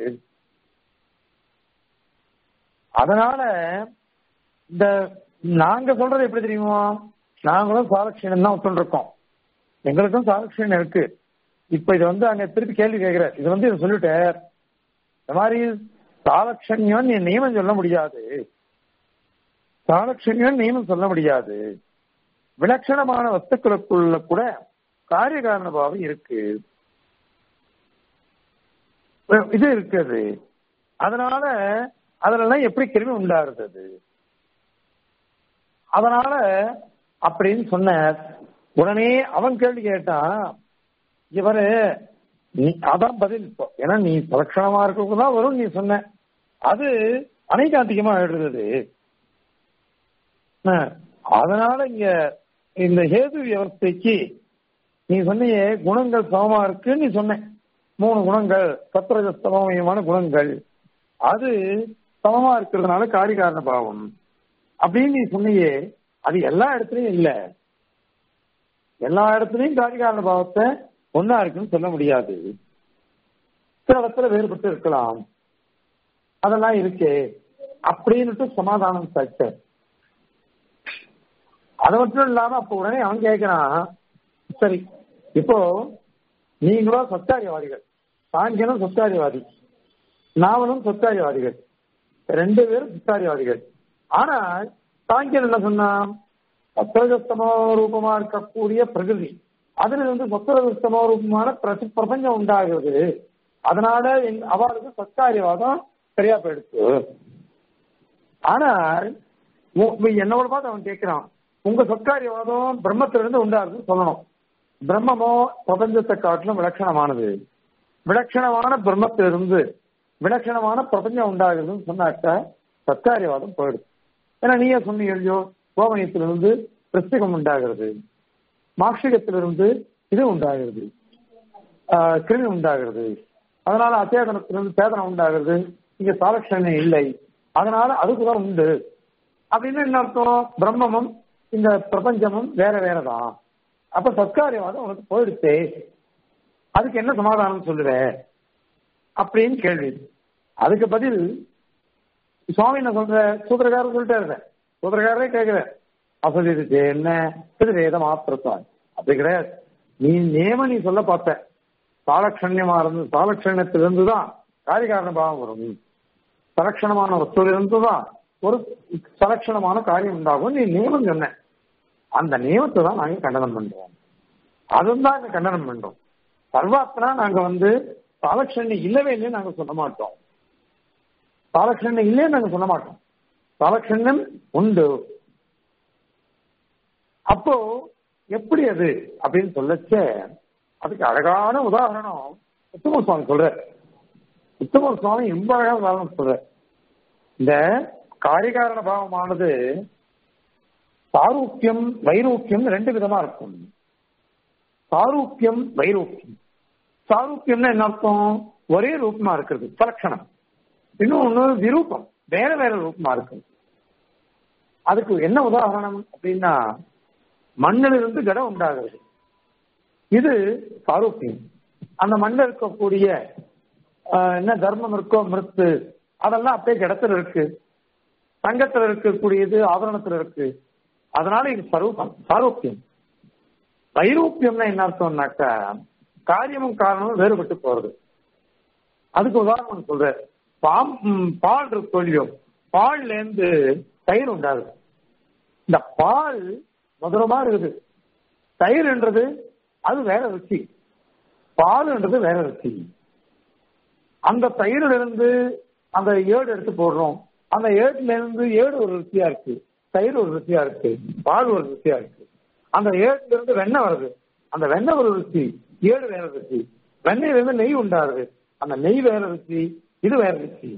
அதனால இந்த நாங்க சொல்றது எப்படி தெரியுமா நாங்களும் சாலக்ஷணம் தான் ஒத்துருக்கோம் எங்களுக்கும் சாலக்ஷணம் இருக்கு இப்ப இது வந்து அங்க திருப்பி கேள்வி கேட்கிற இது வந்து இதை சொல்லிட்டார் இந்த மாதிரி சாலக்ஷண்யம் நீ நியமம் சொல்ல முடியாது சாலக்ஷண்யம் நியமம் சொல்ல முடியாது விலட்சணமான வஸ்துக்களுக்குள்ள கூட காரிய காரண பாவம் இருக்கு இது இருக்குது அதனால அதுலலாம் எப்படி கிருமி உண்டாருது அதனால அப்படின்னு சொன்ன உடனே அவன் கேள்வி கேட்டான் இவரு நீ அதான் பதில் இப்போ ஏன்னா நீ சுலட்சணமா இருக்கதான் வரும் நீ சொன்ன அது அனைகாந்திகமா எழுதுறது ஆ, அதனால இங்க இந்த ஹேது வியவஸ்தைக்கு நீ சொன்னியே குணங்கள் சமமா இருக்கு நீ சொன்ன மூணு குணங்கள் சத்ரஜ சமமயமான குணங்கள் அது சமமா இருக்கிறதுனால காரிகாரண பாவம் அப்படின்னு நீ சொன்னியே அது எல்லா இடத்துலயும் இல்ல எல்லா இடத்துலயும் காரிகாரண பாவத்தை ஒன்னா இருக்குன்னு சொல்ல முடியாது சில இடத்துல வேறுபட்டு இருக்கலாம் அதெல்லாம் இருக்கே அப்படின்னுட்டு சமாதானம் சாச்சர் அது மட்டும் இல்லாம அப்ப உடனே அவன் கேட்கிறான் சரி இப்போ நீங்களும் சத்தாரியவாதிகள் சாங்கியனும் சத்தாரியவாதி நாவலும் சத்தாரியவாதிகள் ரெண்டு பேரும் சத்தாரியவாதிகள் ஆனால் சாங்கியன் என்ன சொன்னான் சத்திரஜஸ்தமோ ரூபமா இருக்கக்கூடிய பிரகிருதி அதுல இருந்து சத்திரஜஸ்தமோ ரூபமான பிரசி பிரபஞ்சம் உண்டாகிறது அதனால எங்க- அவளுக்கு சத்தாரியவாதம் சரியா போயிடுச்சு ஆனால் உ- இப்ப என்னோட பார்த்து அவன் கேட்கிறான் உங்க சத்காரியவாதம் பிரம்மத்திலிருந்து உண்டாருன்னு சொல்லணும் பிரம்மமோ பிரபஞ்சத்தை காட்டிலும் விலட்சணமானது விலட்சணமான பிரம்மத்திலிருந்து விலட்சணமான பிரபஞ்சம் உண்டாகுதுன்னு சொன்னாக்க சத்காரியவாதம் போயிடுது ஏன்னா நீயே சொன்னீங்க இல்லையோ கோமயத்திலிருந்து பிரஸ்திகம் உண்டாகிறது மாக்ஷிகத்திலிருந்து இது உண்டாகிறது ஆஹ், கிருமி உண்டாகிறது அதனால அச்சேதனத்திலிருந்து சேதனம் உண்டாகிறது இங்க சாலட்சணம் இல்லை அதனால அதுக்குதான் உண்டு அப்படின்னு என்ன அர்த்தம் பிரம்மமும் இந்த பிரபஞ்சமும் வேற வேறதான் அப்ப சத்காரியவாதம் உனக்கு போயிடுச்சே அதுக்கு என்ன சமாதானம் சொல்லுவ அப்படின்னு கேள்வி அதுக்கு பதில் சுவாமி என்ன சொல்ற சூத்திரக்காரர் சொல்லிட்டே இருந்தேன் சூத்திரக்காரரே கேட்கிற அசதிச்சு என்ன இது வேத மாத்திரத்தான் அப்படி கிடையாது நீ நேம நீ சொல்ல பார்த்த சாலட்சண்யமா இருந்து சாலட்சண்யத்திலிருந்து தான் காரிகாரண பாவம் வரும் சலட்சணமான வஸ்துவிலிருந்து தான் ஒரு சலட்சணமான காரியம் உண்டாகும் நீ நியமம் சொன்ன அந்த நியமத்தை தான் நாங்க கண்டனம் பண்றோம் அதுதான் நாங்க கண்டனம் பண்றோம் சர்வாத்மனா நாங்க வந்து சாலட்சண்யம் இல்லவே இல்லைன்னு நாங்க சொல்ல மாட்டோம் சாலட்சண்யம் இல்லைன்னு நாங்க சொல்ல மாட்டோம் சாலட்சண்யம் உண்டு அப்போ எப்படி அது அப்படின்னு சொல்லச்ச அதுக்கு அழகான உதாரணம் உத்தம சுவாமி சொல்ற உத்தம சுவாமி ரொம்ப அழகான உதாரணம் சொல்ற இந்த காரிகாரண பாவமானது சாரூக்கியம் வைரூக்கியம் ரெண்டு விதமா இருக்கும் சாரூக்கியம் வைரூக்கியம் சாரூப்பியம்னா என்ன அர்த்தம் ஒரே ரூபமா இருக்கிறது சலட்சணம் இன்னொன்னு விரூபம் வேற வேற ரூபமா இருக்கு அதுக்கு என்ன உதாரணம் அப்படின்னா மண்ணிலிருந்து ஜடம் உண்டாகிறது இது சாரூப்பியம் அந்த மண்ணில் இருக்கக்கூடிய ஆஹ், என்ன தர்மம் இருக்கோ மிருத்து அதெல்லாம் அப்படியே ஜடத்துல இருக்கு தங்கத்துல இருக்கக்கூடியது ஆபரணத்துல இருக்கு அதனால இது சரூபம் சாரூப்பியம் வைரூப்பியம்னா என்ன அர்த்தம்னாக்கா காரியமும் காரணமும் வேறுபட்டு போறது அதுக்கு உதாரணம் சொல்றேன் பாம் ம், பால் இருக்கு இல்லையோ பால்ல இருந்து தயிர் உண்டாகுது இந்த பால் மதுரமா இருக்குது தயிர்ன்றது அது வேற ருச்சி பால்ன்றது வேற ருச்சி அந்த தயிரில் இருந்து அந்த ஏடு எடுத்து போடுறோம் அந்த ஏடுல இருந்து ஏடு ஒரு ருச்சியா இருக்கு தயிர் ஒரு ருச்சியா இருக்கு பால் ஒரு ருச்சியா இருக்கு அந்த ஏடுல இருந்து வெண்ணெய் வருது அந்த வெண்ணெய் ஒரு ருச்சி ஏடு வேற ருச்சி வெண்ணெயில இருந்து நெய் உண்டாகுது அந்த நெய் வேற ருச்சி இது வேற ருச்சி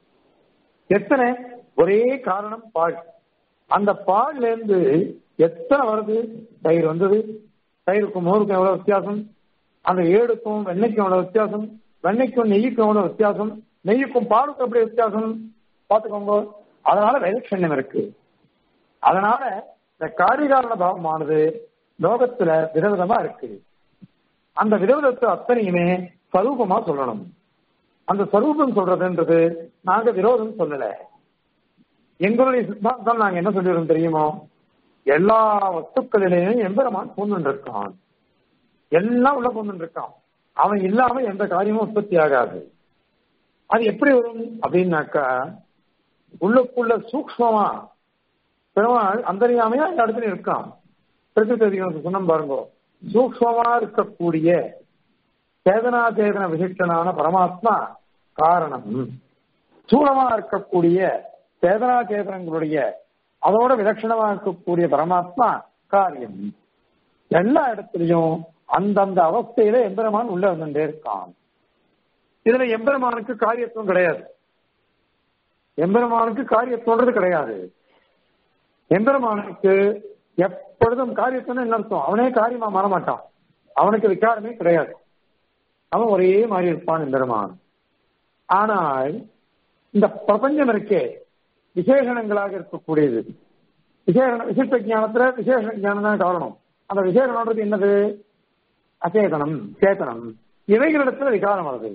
எத்தனை ஒரே காரணம் பால் அந்த பால்ல இருந்து எத்தனை வருது தயிர் வந்தது தயிருக்கும் மோருக்கும் எவ்வளவு வித்தியாசம் அந்த ஏடுக்கும் வெண்ணெய்க்கும் எவ்வளவு வித்தியாசம் வெண்ணெய்க்கும் நெய்யுக்கும் எவ்வளவு வித்தியாசம் நெய்யுக்கும் பாலுக்கும் எப்படி வித்தியாசம் பார்த்துக்கோங்க அதனால வைலட்சண்யம் இருக்கு அதனால இந்த காரிகாரண பாவமானது லோகத்துல விதவிதமா இருக்கு அந்த விதவிதத்தை அத்தனையுமே சரூபமா சொல்லணும் அந்த சரூபம் சொல்றதுன்றது நாங்க விரோதம் சொல்லல எங்களுடைய சித்தாந்தம் நாங்க என்ன சொல்லிடுறோம் தெரியுமோ எல்லா வஸ்துக்களிலேயும் எம்பெருமான் பூந்துட்டு இருக்கான் எல்லாம் உள்ள பூந்துட்டு இருக்கான் அவன் இல்லாம எந்த காரியமும் உற்பத்தி ஆகாது அது எப்படி வரும் அப்படின்னாக்கா உள்ளுக்குள்ள சூக்ஷ்மமா பெருமாள் அந்தரியாமையா அந்த இடத்துல இருக்கான் பிரகிருதி சொன்ன பாருங்க சூக்ஷ்மமா இருக்கக்கூடிய சேதனா சேதன விசிஷ்டனான பரமாத்மா காரணம் சூலமா இருக்கக்கூடிய சேதனா சேதனங்களுடைய அதோட விலட்சணமா இருக்கக்கூடிய பரமாத்மா காரியம் எல்லா இடத்துலயும் அந்தந்த அவஸ்தையில எம்பெருமான் உள்ள வந்துட்டே இருக்கான் இதுல எம்பெருமானுக்கு காரியத்துவம் கிடையாது எம்பெருமானுக்கு காரியத்துவன்றது கிடையாது எம்பெருமானுக்கு எப்பொழுதும் காரியத்துவம் என்ன அர்த்தம் அவனே காரியமா மாறமாட்டான் அவனுக்கு விகாரமே கிடையாது அவன் ஒரே மாதிரி இருப்பான் எம்பெருமான் ஆனால் இந்த பிரபஞ்சம் இருக்கே விசேஷணங்களாக இருக்கக்கூடியது விசேஷண விசிஷ்ட ஜானத்துல விசேஷ ஜானம் தான் காரணம் அந்த விசேஷணம்ன்றது என்னது அச்சேதனம் சேத்தனம் இவைகளிடத்துல விகாரம் வருது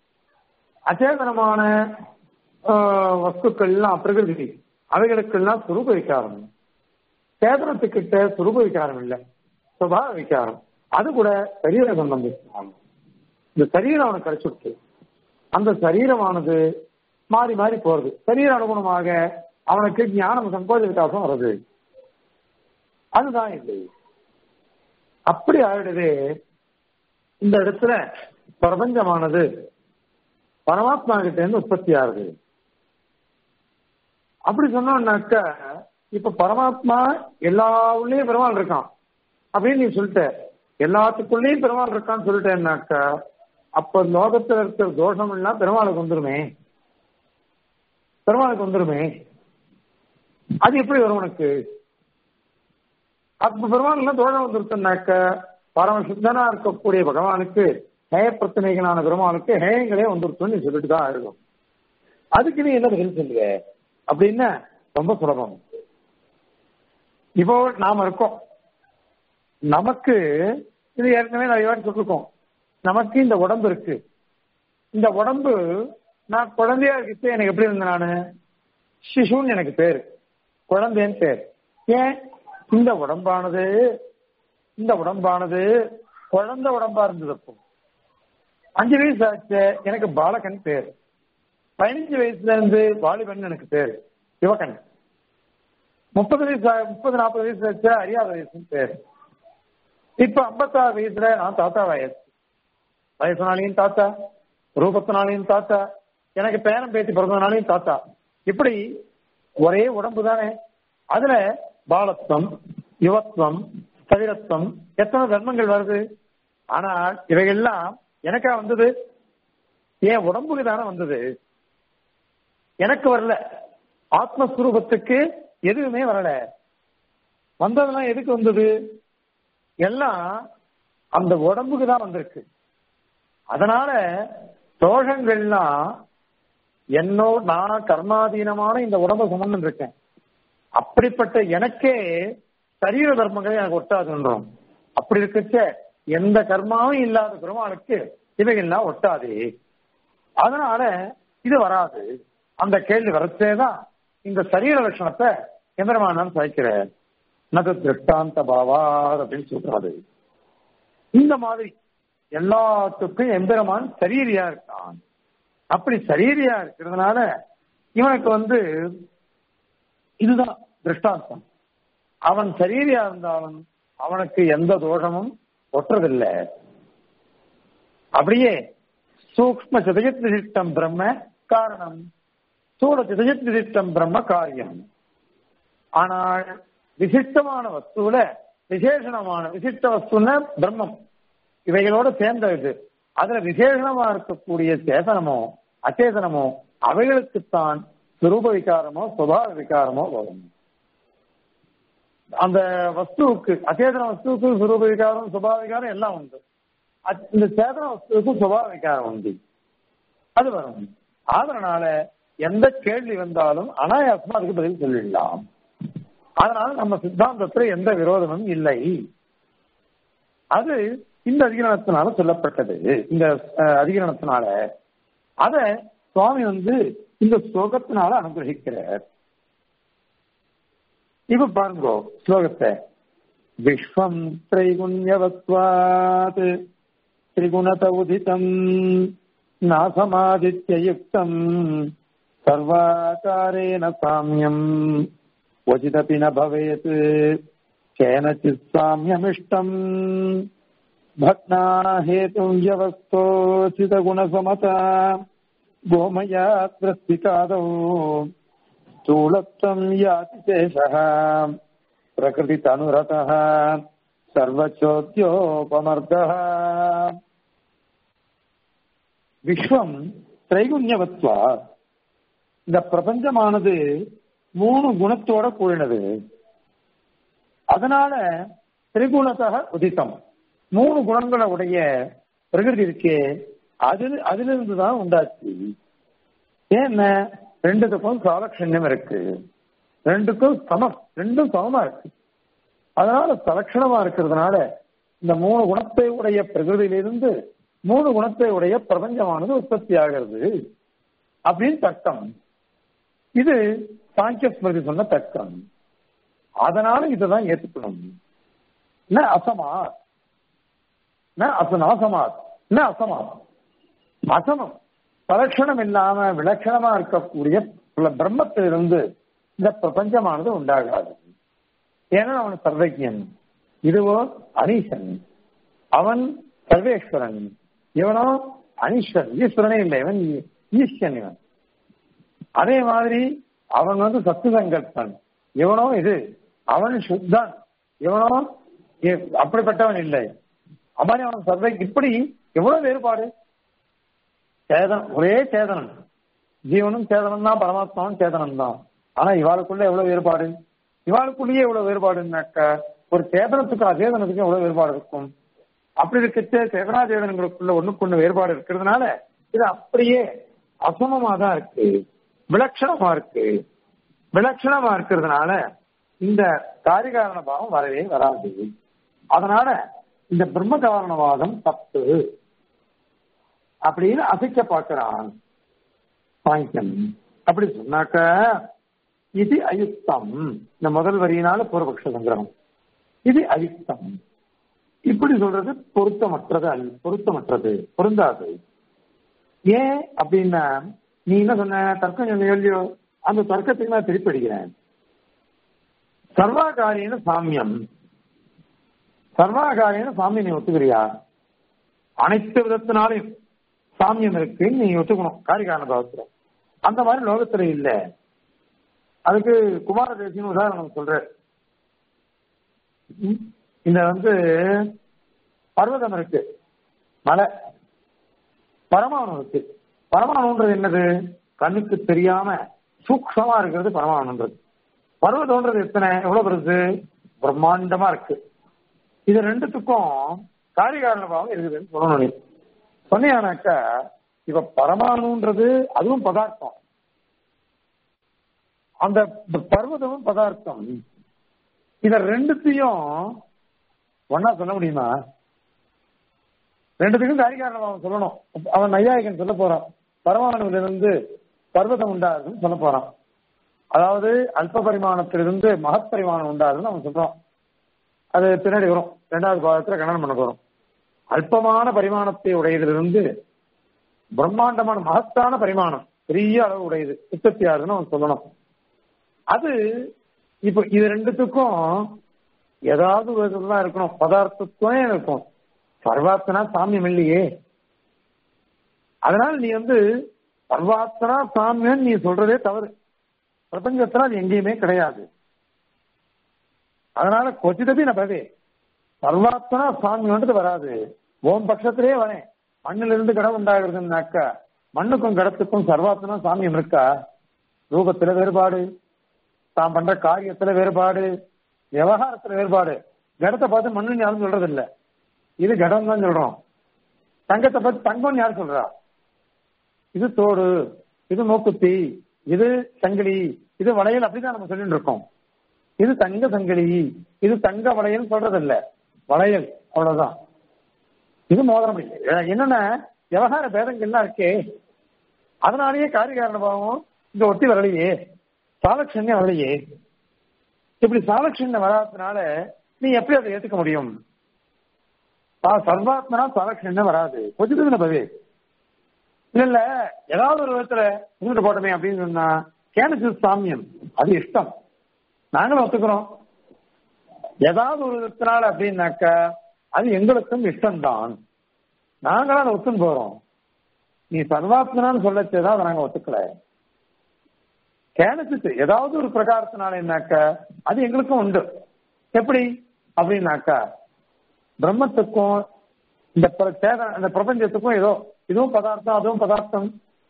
அச்சேதனமான ஆஹ், வஸ்துக்கள்லாம் பிரகிருதி அவைகளுக்கெல்லாம் சுரூப விகாரம் சேதனத்துக்கிட்ட சுரூப விகாரம் இல்லை சுபாவ விகாரம் அது கூட சரீர சம்பந்தம் இந்த சரீரம் அவனுக்கு கிடைச்சிருக்கு அந்த சரீரமானது மாறி மாறி போறது சரீர அனுகுணமாக அவனுக்கு ஞானம் சங்கோஜ விகாசம் வருது அதுதான் இல்லை அப்படி ஆயிடுது இந்த இடத்துல பிரபஞ்சமானது பரமாத்மா கிட்ட இருந்து உற்பத்தி ஆகுது அப்படி சொன்னோம்னாக்க இப்ப பரமாத்மா எல்லா உள்ளேயும் பெருமாள் இருக்கான் அப்படின்னு நீ சொல்லிட்ட எல்லாத்துக்குள்ளேயும் பெருமாள் இருக்கான்னு சொல்லிட்டேன்னாக்கா அப்ப லோகத்துல இருக்கிற தோஷம் எல்லாம் பெருமாளுக்கு வந்துருமே பெருமாளுக்கு வந்துருமே அது எப்படி வரும் உனக்கு அப்ப பெருமாள் எல்லாம் தோஷம் வந்துருக்குனாக்க பரம சுத்தனா இருக்கக்கூடிய பகவானுக்கு ஹேய பிரச்சனைகளான பெருமாளுக்கு ஹேயங்களே வந்துருச்சுன்னு நீ சொல்லிட்டு தான் இருக்கும் அதுக்கு நீ என்ன பதில் சொல்லுவ அப்படின்னா ரொம்ப சுலபம் இப்போ நாம இருக்கோம் நமக்கு இது ஏற்கனவே நிறைய வாட்டி சொல்லிருக்கோம் நமக்கு இந்த உடம்பு இருக்கு இந்த உடம்பு நான் குழந்தையா இருக்கிட்டு எனக்கு எப்படி இருந்தேன் நானு சிசுன்னு எனக்கு பேரு குழந்தைன்னு பேர் ஏன் இந்த உடம்பானது இந்த உடம்பானது குழந்தை உடம்பா இருந்தது அப்போ அஞ்சு வயசு ஆச்சு எனக்கு பாலகன் பேர் பதினஞ்சு வயசுல இருந்து வாலிபன் எனக்கு பேரு யுவகன் முப்பது வயசு ஆ- முப்பது நாற்பது வயசு ஆச்சு அறியாத வயசுன்னு பேரு இப்ப ஐம்பத்தாறு வயசுல நான் தாத்தா வயசு வயசுனாலையும் தாத்தா ரூபத்தினாலையும் தாத்தா எனக்கு பேரன் பேத்தி பிறந்தனாலையும் தாத்தா இப்படி ஒரே உடம்பு தானே அதுல பாலத்துவம் யுவத்துவம் ஸ்தவிரத்துவம் எத்தனை தர்மங்கள் வருது ஆனால் இவைகள்லாம் எனக்கா வந்தது என் உடம்புக்கு தானே வந்தது எனக்கு வரல ஆத்மஸ்வரூபத்துக்கு எதுவுமே வரல வந்ததெல்லாம் எதுக்கு வந்தது எல்லாம் அந்த உடம்புக்கு தான் வந்திருக்கு அதனால தோஷங்கள்லாம் என்னோ நான் கர்மாதீனமான இந்த உடம்ப சுமந்து இருக்கேன் அப்படிப்பட்ட எனக்கே சரீர தர்மங்களே எனக்கு ஒட்டாதுன்றோம் அப்படி இருக்கச்ச எந்த கர்மாவும் இல்லாத பெருமாளுக்கு இவைகள்லாம் ஒட்டாது அதனால இது வராது அந்த கேள்வி வரச்சேதான் இந்த சரீர லட்சணத்தை எந்திரமானம் சாய்க்கிறார் நது திருஷ்டாந்த பாவாத் அப்படின்னு சொல்றாரு இந்த மாதிரி எல்லாத்துக்கும் எம்பெருமான் சரீரியா இருக்கான் அப்படி சரீரியா இருக்கிறதுனால இவனுக்கு வந்து இதுதான் திருஷ்டாந்தம் அவன் சரீரியா இருந்தாலும் அவனுக்கு எந்த தோஷமும் ஒட்டுறதில்லை அப்படியே சூக்ம சிதயத் விசிஷ்டம் பிரம்ம காரணம் ஸ்தூல சிதயத் விசிஷ்டம் பிரம்ம காரியம் ஆனால் விசிஷ்டமான வஸ்துல விசேஷணமான விசிஷ்ட வஸ்துன்னா பிரம்மம் இவைகளோட சேர்ந்த இது அதுல விசேஷணமா இருக்கக்கூடிய சேதனமோ அச்சேதனமோ அவைகளுக்குத்தான் சுரூப விகாரமோ சுபாவ விகாரமோ வரும் அந்த வஸ்துவுக்கு அச்சேதன வஸ்துவுக்கு சுரூப விகாரம் சுபாவ விகாரம் எல்லாம் உண்டு இந்த சேதன வஸ்துவுக்கு சுபாவ விகாரம் உண்டு அது வரும் அதனால எந்த கேள்வி வந்தாலும் அனாயாசமா அதுக்கு பதில் சொல்லிடலாம் அதனால நம்ம சித்தாந்தத்துல எந்த விரோதமும் இல்லை அது இந்த அதிகரணத்தினால சொல்லப்பட்டது இந்த அதிகரணத்தினால அத சுவாமி வந்து இந்த ஸ்லோகத்தினால அனுகிரகிக்கிறார் இப்ப பாருங்க ஸ்லோகத்தை விஸ்வம் திரைகுண்யவத்வாத் திரிகுணத உதிதம் நாசமாதித்யயுக்தம் சர்வாகாரேன சாமியம் क्वचिदपि न भवेत् केनचित् साम्यमिष्टम् भग्ना हेतुम् व्यवस्थोचितगुणसमता गोमयात्रस्तिकादौ स्थूलत्वम् याति शेषः प्रकृतितनुरतः सर्वचोद्योपमर्दः விஸ்வம் திரைகுண்யவத்வா இந்த பிரபஞ்சமானது மூணு குணத்தோட கூடினது அதனால திரிகுணத்தக உதித்தம் மூணு குணங்களை உடைய பிரகிருதி இருக்கே அது அதிலிருந்து தான் உண்டாச்சு ஏன்னா ரெண்டுத்துக்கும் சாலட்சண்யம் இருக்கு ரெண்டுக்கும் சமம் ரெண்டும் சமமா இருக்கு அதனால சலட்சணமா இருக்கிறதுனால இந்த மூணு குணத்தை உடைய பிரகிருதியிலிருந்து மூணு குணத்தை உடைய பிரபஞ்சமானது உற்பத்தி ஆகிறது அப்படின்னு தர்க்கம் இது சாங்கிய ஸ்மிருதி சொன்ன தர்க்கம் அதனால இதைதான் ஏத்துக்கணும் ந அசமாத் ந அசனாசமாத் ந அசமாத் அசமம் பலட்சணம் இல்லாம விலட்சணமா இருக்கக்கூடிய பிரம்மத்திலிருந்து இந்த பிரபஞ்சமானது உண்டாகாது ஏன்னா அவன் சர்வஜன் இதுவோ அனீசன் அவன் சர்வேஸ்வரன் இவனோ அனீஸ்வரன் ஈஸ்வரனே இல்லை இவன் ஈஸ்வரன் இவன் அதே மாதிரி அவன் வந்து சத்து சங்கல்பன் இவனோ இது அவன் சுத்தன் இவனோ அப்படிப்பட்டவன் இல்லை அவன் அவன் சர்வை இப்படி எவ்வளவு வேறுபாடு சேதனம் ஒரே சேதனம் ஜீவனும் சேதனம் தான் பரமாத்மாவும் சேதனம் தான் ஆனா இவாளுக்குள்ள எவ்வளவு வேறுபாடு இவாளுக்குள்ளேயே எவ்வளவு வேறுபாடுனாக்க ஒரு சேதனத்துக்கும் அசேதனத்துக்கும் எவ்வளவு வேறுபாடு இருக்கும் அப்படி இருக்க சேதனாச்சேதனங்களுக்குள்ள ஒண்ணுக்கு ஒண்ணு வேறுபாடு இருக்கிறதுனால இது அப்படியே அசமமா தான் இருக்கு விலட்சணமா இருக்கு விலட்சணமா இருக்கிறதுனால இந்த காரிகாரண பாவம் வரவே வராது அதனால இந்த பிரம்ம காரணவாதம் தப்பு அப்படின்னு அசைக்க பார்க்கிறான் சாங்கியம் அப்படி சொன்னாக்க இது அயுக்தம் இந்த முதல் வரியினால பூர்வபக்ஷ சங்கிரகம் இது அயுக்தம் இப்படி சொல்றது பொருத்தமற்றது அல்ல பொருத்தமற்றது பொருந்தாது ஏன் அப்படின்னா நீ என்ன சொன்ன தர்க்கம் சொன்ன இல்லையோ அந்த தர்க்கத்துக்கு நான் திருப்பி அடிக்கிறேன் சர்வாகாரியான சாமியம் சர்வாகாரியான சாமியம் நீ ஒத்துக்கிறியா அனைத்து விதத்தினாலையும் சாமியம் இருக்கு நீ ஒத்துக்கணும் காரிகாரண பாவத்துல அந்த மாதிரி லோகத்துல இல்ல அதுக்கு குமார தேசியம் உதாரணம் சொல்ற இந்த வந்து பர்வதம் இருக்கு மலை பரமாணு இருக்கு பரமாணுன்றது என்னது கண்ணுக்கு தெரியாம சூக்ஷமா இருக்கிறது பரமாணுன்றது பர்வதம்ன்றது எத்தனை எவ்வளவு பெருசு பிரம்மாண்டமா இருக்கு இது ரெண்டுத்துக்கும் காரிகாரண பாவம் இருக்குதுன்னு சொல்லணும் சொன்னியானாக்கா இப்ப பரமாணுன்றது அதுவும் பதார்த்தம் அந்த பர்வதமும் பதார்த்தம் இத ரெண்டுத்தையும் ஒன்னா சொல்ல முடியுமா ரெண்டுத்துக்கும் காரிகாரணம் அவன் சொல்லணும் அவன் நையாயிகன் சொல்ல போறான் பரமாணுவிலிருந்து பர்வதம் உண்டாகுதுன்னு சொல்ல போறான் அதாவது அல்ப பரிமாணத்திலிருந்து மகத் பரிமாணம் உண்டாகுதுன்னு அவன் சொல்றான் அது பின்னாடி வரும் ரெண்டாவது பாகத்துல கணனம் பண்ண போறோம் அல்பமான பரிமாணத்தை உடையதிலிருந்து பிரம்மாண்டமான மகத்தான பரிமாணம் பெரிய அளவு உடையது உற்பத்தி ஆகுதுன்னு அவன் சொல்லணும் அது இப்ப இது ரெண்டுத்துக்கும் ஏதாவது ஒரு இதுதான் இருக்கணும் பதார்த்தத்துவம் இருக்கும் சர்வாத்தனா சாமியம் இல்லையே அதனால நீ வந்து சர்வாத்தனா சாமியம் நீ சொல்றதே தவறு பிரபஞ்சத்துல அது எங்கேயுமே கிடையாது அதனால கொச்சிதபி நான் பவே சர்வாத்தனா சாமியம்ன்றது வராது ஓம் பட்சத்திலே வரேன் மண்ணிலிருந்து இருந்து கடம் உண்டாகிறதுனாக்கா மண்ணுக்கும் கடத்துக்கும் சர்வாத்தனா சாமியம் இருக்கா ரூபத்துல வேறுபாடு தான் பண்ற காரியத்துல வேறுபாடு விவகாரத்துல வேறுபாடு கடத்தை பார்த்து மண்ணுன்னு யாரும் சொல்றது இல்ல இது கடம் தான் சொல்றோம் தங்கத்தை பார்த்து தங்கம்னு யார் சொல்றா இது தோடு இது மூக்குத்தி இது சங்கிலி இது வளையல் அப்படிதான் நம்ம சொல்லிட்டு இருக்கோம் இது தங்க சங்கிலி இது தங்க வளையல் சொல்றது இல்ல வளையல் அவ்வளவுதான் இது மோதிரம் இல்லை என்னன்னா விவகார பேதங்கள்லாம் இருக்கே அதனாலேயே காரியகாரண பாவம் இந்த ஒட்டி வரலையே சாலட்சண்யம் வரலையே இப்படி சாலட்சண்யம் வராததுனால நீ எப்படி அதை ஏத்துக்க முடியும் சர்வாத்மனா சாலட்சண்யம் வராது கொஞ்சம் பவே இல்ல இல்ல ஏதாவது ஒரு விதத்துல இருந்துட்டு போட்டோமே அப்படின்னு சொன்னா கேனசு சாமியம் அது இஷ்டம் நாங்களும் ஒத்துக்கிறோம் ஏதாவது ஒரு விதத்தினால அப்படின்னாக்கா அது எங்களுக்கும் இஷ்டம்தான் நாங்களும் அதை ஒத்துன்னு போறோம் நீ சர்வாத்மனான்னு சொல்லச்சேதான் அதை நாங்க ஒத்துக்கல கேனசித்து ஏதாவது ஒரு பிரகாரத்தினால என்னாக்க அது எங்களுக்கும் உண்டு எப்படி அப்படின்னாக்கா பிரம்மத்துக்கும் இந்த இந்த பிரபஞ்சத்துக்கும் ஏதோ இதுவும் பதார்த்தம் அதுவும் பதார்த்தம்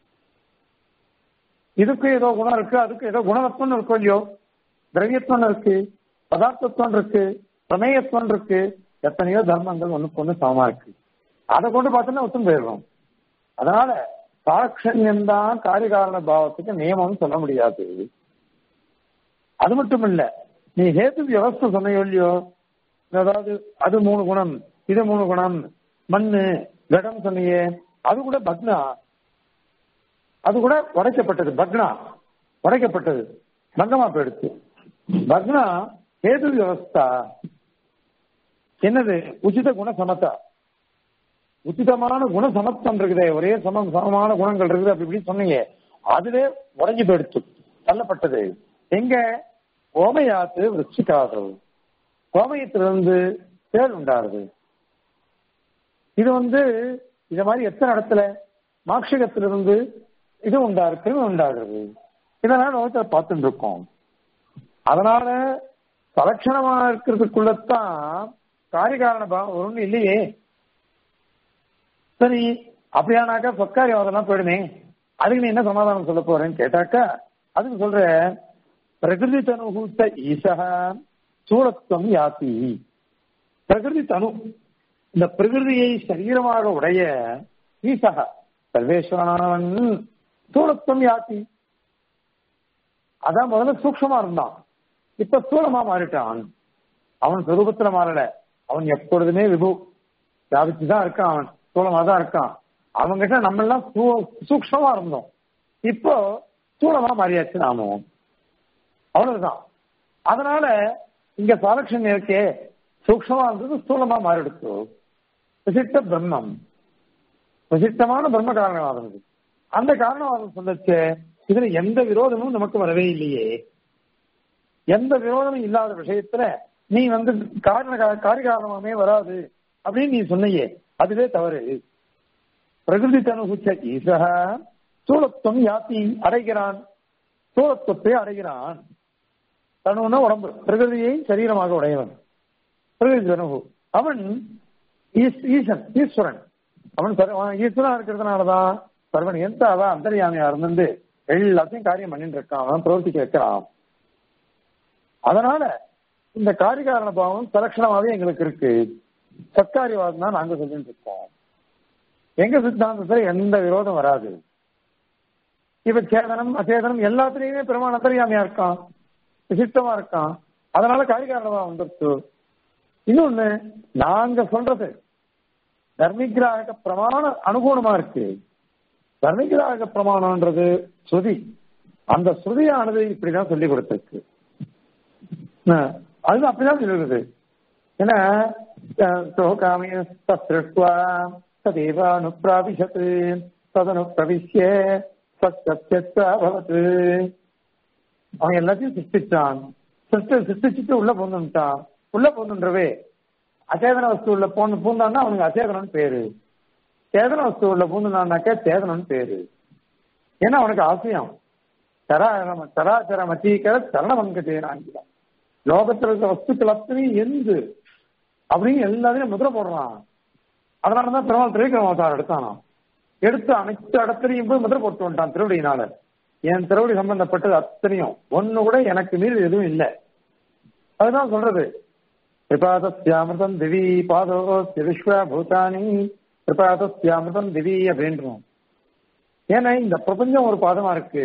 இதுக்கும் ஏதோ குணம் இருக்கு அதுக்கு ஏதோ குணவத்துவம் இருக்கும் இல்லையோ திரவியத்துவம் இருக்கு பதார்த்தத்துவம் இருக்கு பிரமேயத்துவம் இருக்கு எத்தனையோ தர்மங்கள் ஒண்ணுக்கு ஒண்ணு சமமா இருக்கு அதை கொண்டு பார்த்தோன்னா ஒத்தும் போயிடுறோம் அதனால சாட்சண்யம் தான் காரியகாரண பாவத்துக்கு நியமம் சொல்ல முடியாது அது மட்டும் இல்ல நீ ஹேத்து வியவஸ்தை சொன்னையோ இல்லையோ அதாவது அது மூணு குணம் இது மூணு குணம் மண்ணு கடம் சொன்னியே அது கூட பக்னா அது கூட உடைக்கப்பட்டது பக்னா உடைக்கப்பட்டது பங்கமா போயிடுச்சு பக்னா ஹேது வியவஸ்தா என்னது உச்சித குண சமத்தா உச்சிதமான குண சமத்துவம் இருக்குதே ஒரே சமம் சமமான குணங்கள் இருக்குது அப்படி இப்படி சொன்னீங்க அதுவே உடஞ்சி போயிடுச்சு தள்ளப்பட்டது எங்க கோமயாத்து விருச்சிக்காது கோமயத்திலிருந்து தேள் உண்டாருது இது வந்து இது மாதிரி எத்தனை இடத்துல மாக்ஷிகத்திலிருந்து இது உண்டாரு கிருமி உண்டாகிறது இதனால நோயத்தை பார்த்துட்டு இருக்கோம் அதனால சலட்சணமா இருக்கிறதுக்குள்ளத்தான் காரிகாரண பாவம் ஒண்ணு இல்லையே சரி அப்படியானாக்கா சொக்காரி அதெல்லாம் போயிடுமே அதுக்கு நீ என்ன சமாதானம் சொல்ல போறேன்னு கேட்டாக்கா அதுக்கு சொல்ற பிரகிருதி தனுகூத்த ஈசா சூழத்துவம் யாத்தி பிரகிருதி தனு இந்த பிரகிருதியை சரீரமாக உடைய ஈசகா சர்வேஸ்வரனானவன் சூழத்துவம் யாத்தி அதான் முதல்ல சூக்ஷமா இருந்தான் இப்ப ஸ்தூலமா மாறிட்டான் அவன் சொரூபத்துல மாறல அவன் எப்பொழுதுமே விபு வியாபிச்சுதான் இருக்கான் அவன் ஸ்தூலமா தான் இருக்கான் அவங்கிட்ட நம்ம எல்லாம் சூக்ஷமா இருந்தோம் இப்போ ஸ்தூலமா மாறியாச்சு நாமும் அவ்வளவுதான் அதனால இங்க சாலக்ஷன் இருக்கே சூக்ஷமா இருந்தது ஸ்தூலமா மாறிடுச்சு விசிட்ட பிரம்மம் விசிட்டமான பிரம்ம காரணவாதம் அந்த காரணவாதம் சொல்லச்சு இதுல எந்த விரோதமும் நமக்கு வரவே இல்லையே எந்த விரோதமும் இல்லாத விஷயத்துல நீ வந்து காரண காரிகாரணமே வராது அப்படின்னு நீ சொன்னையே அதுவே தவறு பிரகிருதி தனுகுச்ச ஈசக சூழத்துவம் யாத்தி அடைகிறான் சூழத்துவத்தை அடைகிறான் தனுன்னா உடம்பு பிரகிருதியை சரீரமாக உடையவன் பிரகிருதி தனுகு அவன் ஈசன் ஈஸ்வரன் அவன் ஈஸ்வரன் இருக்கிறதுனாலதான் சர்வன் எந்த அவன் அந்தரியாமையா இருந்து எல்லாத்தையும் காரியம் பண்ணிட்டு இருக்கான் அவன் பிரவர்த்திக்க வைக்கிறான் அதனால இந்த காரிகாரண பாவம் சலட்சணமாவே எங்களுக்கு இருக்கு சத்காரியவாதம் தான் நாங்க சொல்லிட்டு இருக்கோம் எங்க சித்தாந்தத்துல எந்த விரோதம் வராது இப்ப சேதனம் அச்சேதனம் எல்லாத்துலயுமே பெருமான் அந்தரியாமையா இருக்கான் விசிஷ்டமா இருக்கான் அதனால காரிகாரணமா வந்துருச்சு இன்னொன்னு நாங்க சொல்றது தர்மிகிராக பிரமாண அனுகூலமா இருக்கு தர்மிகிராக பிரமாணம்ன்றது ஸ்ருதி அந்த ஸ்ருதியானது இப்படிதான் சொல்லி கொடுத்திருக்கு அஹ் அது அப்படிதான் சொல்லுது ஏன்னா சோகாமியஸ்திருஷ்டுவா ததேவ அனுப்பிராபிஷத் ததனு பிரவிஷ்ய பவத்து அவன் எல்லாத்தையும் சிருஷ்டிச்சான் சிருஷ்டி சிருஷ்டிச்சுட்டு உள்ள பூந்துட்டான் உள்ள பூந்துன்றவே அச்சேதன வஸ்து உள்ள போன பூந்தான்னா அவனுக்கு அச்சேதனம்னு பேரு சேதன வஸ்து உள்ள பூந்துனான்னாக்கா சேதனம்னு பேரு ஏன்னா அவனுக்கு ஆசையம் சராசர சராச்சர மச்சீக்கிற சரணமங்கத்தேனான் லோகத்துல இருக்க வஸ்துக்கள் அத்தனையும் எந்து அப்படின்னு எல்லாத்தையும் முதிரை போடுறான் அதனாலதான் பெருமாள் திரைக்கிரம அவதாரம் எடுத்தானாம் எடுத்து அனைத்து இடத்துலையும் போய் முதிரை போட்டு வந்துட்டான் திருவடியினால என் திருவடி சம்பந்தப்பட்டது அத்தனையும் ஒண்ணு கூட எனக்கு மீறி எதுவும் இல்லை அதுதான் சொல்றது கிருபாதஸ்யாமிருதம் திவி பாதோஸ்ய விஸ்வ பூதானி கிருபாதஸ்யாமிருதம் திவி அப்படின்றோம் ஏன்னா இந்த பிரபஞ்சம் ஒரு பாதமா இருக்கு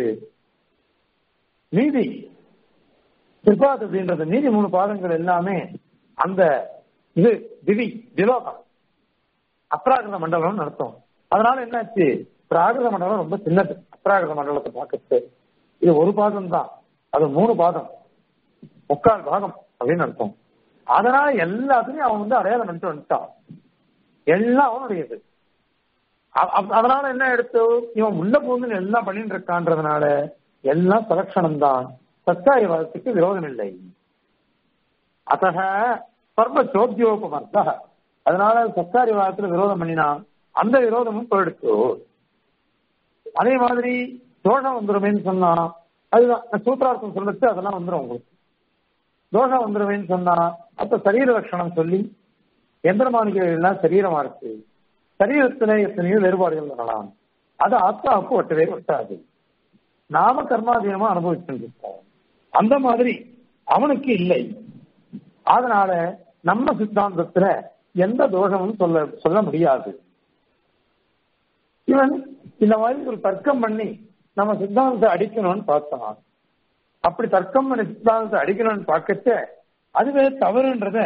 நீதி கிருபாத் அப்படின்றது நீதி மூணு பாதங்கள் எல்லாமே அந்த இது திவி திலோகம் அப்ராகிருத மண்டலம் அர்த்தம் அதனால என்னாச்சு பிராகிருத மண்டலம் ரொம்ப சின்னது அப்ராகிருத மண்டலத்தை பார்க்கறது இது ஒரு பாதம் தான் அது மூணு பாதம் முக்கால் பாகம் அப்படின்னு அர்த்தம் அதனால எல்லாத்துலயும் அவன் வந்து அடையாளம் பண்ணிட்டு வந்துட்டான் எல்லாம் அவனுடையது அ- அ- அதனால என்ன எடுத்து இவன் உள்ள போகுதுன்னு எல்லாம் பண்ணிட்டு இருக்கான்றதுனால எல்லாம் சலட்சணம் தான் சத்தாயவாதத்துக்கு விரோதம் இல்லை அத்தக சர்வ சோத்தியோபமர்த்த அதனால சத்தாரிவாதத்துல விரோதம் பண்ணினான் அந்த விரோதமும் போயிடுச்சு அதே மாதிரி தோஷம் வந்துருமேன்னு சொன்னா அதுதான் சூத்திரார்த்தம் சொல்லிச்சு அதெல்லாம் வந்துடும் உங்களுக்கு தோஷம் வந்துருமேன்னு சொன்னா அப்ப சரீர லட்சணம் சொல்லி எந்திரமானிகள் எல்லாம் சரீரமா இருக்கு சரீரத்துல எத்தனையோ வேறுபாடுகள் வரலாம் அது ஆத்மாவுக்கு ஒட்டவே ஒட்டாது நாம கர்மாதீனமா அனுபவிச்சுட்டு இருக்கோம் அந்த மாதிரி அவனுக்கு இல்லை அதனால நம்ம சித்தாந்தத்துல எந்த தோஷமும் சொல்ல சொல்ல முடியாது இவன் இந்த மாதிரி ஒரு தர்க்கம் பண்ணி நம்ம சித்தாந்தத்தை அடிக்கணும்னு பார்த்தான் அப்படி தர்க்கம் பண்ணி சித்தாந்தத்தை அடிக்கணும்னு பார்க்கச்ச அதுவே தவறுன்றத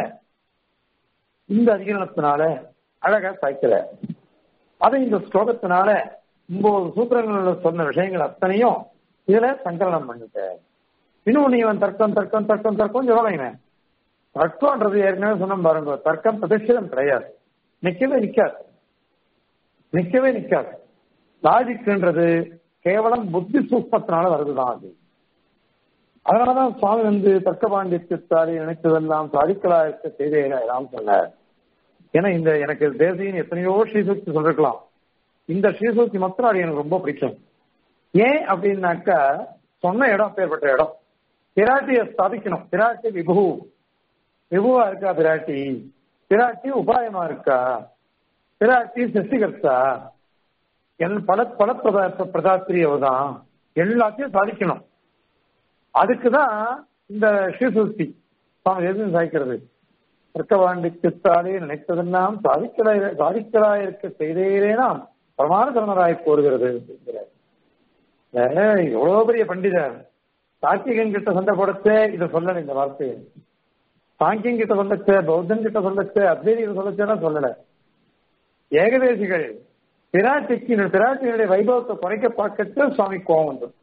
இந்த அதிகரணத்தினால அழகா சாய்க்கல அதை இந்த ஸ்லோகத்தினால ஒன்பது சூத்திரங்கள்ல சொன்ன விஷயங்கள் அத்தனையும் இதுல சங்கலனம் பண்ணிட்ட இன்னும் இவன் தர்க்கம் தர்க்கம் தர்க்கம் தர்க்கம் சொல்லலாம் தர்க்கம்ன்றது ஏற்கனவே சொன்ன பாருங்க தர்க்கம் பிரதிஷ்டம் கிடையாது நிக்கவே நிக்காது நிக்கவே நிக்காது லாஜிக்ன்றது கேவலம் புத்தி சூக்மத்தினால வருதுதான் அது அதனாலதான் சுவாமி வந்து தர்க்க பாண்டியத்தாரி நினைத்ததெல்லாம் சாதிக்கலா இருக்க செய்தேன் சொன்னார் ஏன்னா இந்த எனக்கு தேசியின் எத்தனையோ ஸ்ரீசூக்தி சொல்லிருக்கலாம் இந்த ஸ்ரீசூக்தி மாத்திரம் அது எனக்கு ரொம்ப பிடிக்கும் ஏன் அப்படின்னாக்கா சொன்ன இடம் பேர்பட்ட இடம் பிராட்டியை ஸ்தாபிக்கணும் பிராட்டி விபு விபுவா இருக்கா பிராட்டி பிராட்டி உபாயமா இருக்கா பிராட்டி சிருஷ்டிகர்த்தா எல் பல பல பிரதா பிரதாத்திரி அவதான் எல்லாத்தையும் சாதிக்கணும் அதுக்குதான் இந்த ஸ்ரீசூக்தி சுவாமி எதுவும் சாய்க்கிறது தர்க்கவாண்டித்தாலே நினைத்ததெல்லாம் சாதிக்கலாய் சாதிக்கலாய் இருக்க செய்தேரே நாம் பிரமாண கர்ணராய் போடுகிறது அப்படிங்கிறார். ஏய், எவ்வளவு பெரிய பண்டிதர் சாக்கியன் கிட்ட சண்டை போடச்சே இதை சொல்லல இந்த வார்த்தையை சாங்கியன் கிட்ட சொல்லச்சே பௌத்தன் கிட்ட சொல்லச்சே அத்வைதிகள் சொல்லச்சேன்னா சொல்லல ஏகதேசிகள் பிராட்டிக்கு பிராட்டியினுடைய வைபவத்தை குறைக்க பார்க்கறது சுவாமி கோவம் வந்துடும்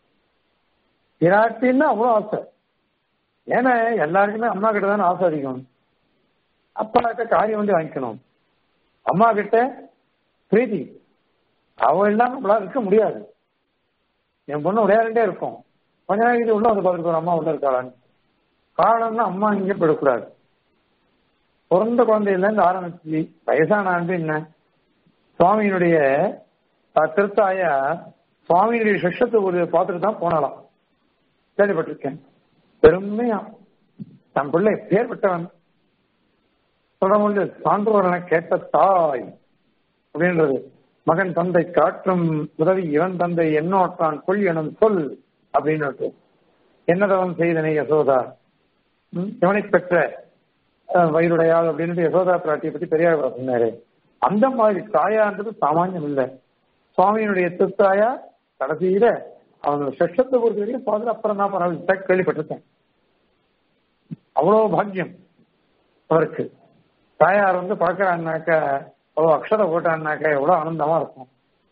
பிராட்டின்னா அவ்வளவு ஆசை ஏன்னா எல்லாருக்குமே அம்மா கிட்ட தானே ஆசை அதிகம் அப்பா கிட்ட காரியம் வந்து வாங்கிக்கணும் அம்மா கிட்ட பிரீத்தி அவ இல்லாம நம்மளால இருக்க முடியாது என் பொண்ணு விளையாண்டே இருக்கும் கொஞ்ச நாள் இது உள்ள வந்து பார்த்துட்டு அம்மா உள்ள இருக்காளான்னு காரணம்னா அம்மா இங்கே போயிடக்கூடாது பிறந்த குழந்தையில இருந்து ஆரம்பிச்சு வயசான ஆண்டு என்ன சுவாமியினுடைய அஹ், திருத்தாயா சுவாமியினுடைய சிஷ்யத்தை ஒரு பார்த்துட்டு தான் போனாலாம் கேள்விப்பட்டிருக்கேன் பெருமையா தன் பிள்ளை பேர்பட்டவன் சொல்றபோது சான்றோரனை கேட்ட தாய் அப்படின்றது மகன் தந்தை காற்றும் உதவி இவன் தந்தை என்னோட்டான் கொள் எனும் சொல் அப்படின்னு என்னதவன் செய்தனை யசோதா ம், இவனை பெற்ற அஹ், வயிறுடையாள் அப்படின்னு யசோதா பிராட்டியை பத்தி பெரியார் சொன்னாரு அந்த மாதிரி தாயான்றது சாமானியம் இல்லை சுவாமியினுடைய திருத்தாயா கடைசியில அவங்க சஷ்டத்தை பொறுத்த வரைக்கும் பார்த்து அப்புறம் தான் பரவாயில்ல கேள்விப்பட்டிருக்கேன் அவ்வளவு பாக்கியம் அவருக்கு தாயார் வந்து பார்க்கறான்னாக்க அவ்வளவு அக்ஷரை போட்டான்னாக்க எவ்வளவு ஆனந்தமா இருக்கும்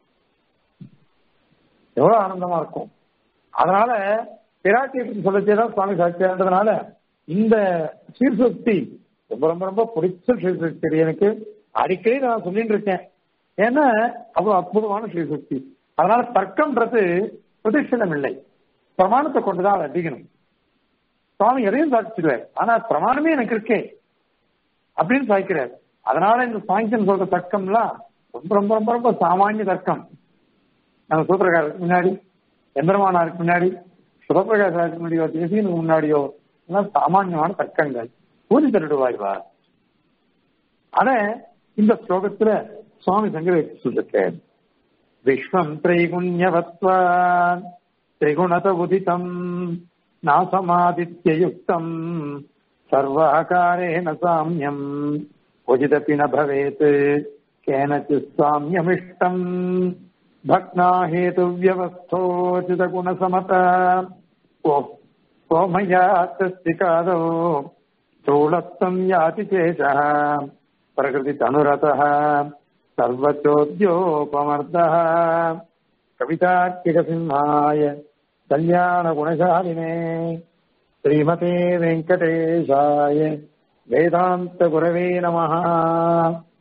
எவ்வளவு ஆனந்தமா இருக்கும் அதனால பிராட்டி சொல்லச்சேதான் சுவாமி சாட்சியான்றதுனால இந்த சீர்சக்தி ரொம்ப ரொம்ப ரொம்ப பிடிச்ச ஸ்ரீசக்தி எனக்கு அடிக்கடி நான் சொல்லிட்டு இருக்கேன் ஏன்னா அவ்வளவு அற்புதமான ஸ்ரீசக்தி அதனால தர்க்கம்ன்றது பிரதிஷ்டம் இல்லை பிரமாணத்தை கொண்டுதான் அதை அடிக்கணும் சுவாமி எதையும் சாதிச்சிருவார் ஆனா பிரமாணமே எனக்கு இருக்கே அப்படின்னு சாய்க்கிறார் அதனால இந்த சாங்கியம் சொல்ற தர்க்கம்லாம் ரொம்ப ரொம்ப ரொம்ப ரொம்ப சாமானிய தர்க்கம் நம்ம சூத்திரக்காரருக்கு முன்னாடி எந்திரமானாருக்கு முன்னாடி சுபப்பிரகாசாருக்கு முன்னாடியோ தேசியனுக்கு முன்னாடியோ எல்லாம் சாமானியமான தர்க்கங்கள் பூஜை தருடுவாய்வா ஆனா இந்த ஸ்லோகத்துல சுவாமி சங்கரேற்றி சொல்லிருக்கார் விஸ்வம் திரைகுண்யவத்வான் திரிகுணத உதிதம் நாசமாதித்யயுக்தம் சர்வாகாரேண சாமியம் உஜிதப்பி ந பவேத் கேனச்சித் சாமியமிஷ்டம் भग्ना हेतुव्यवस्थोचितगुणसमता कोमयात्तिकादौ स्थूलत्वम् याति चेतः प्रकृतितनुरतः सर्वचोद्योपमर्दः कवितार्किकसिंहाय कल्याणगुणशालिने श्रीमते वेङ्कटेशाय वेदान्तगुरवे नमः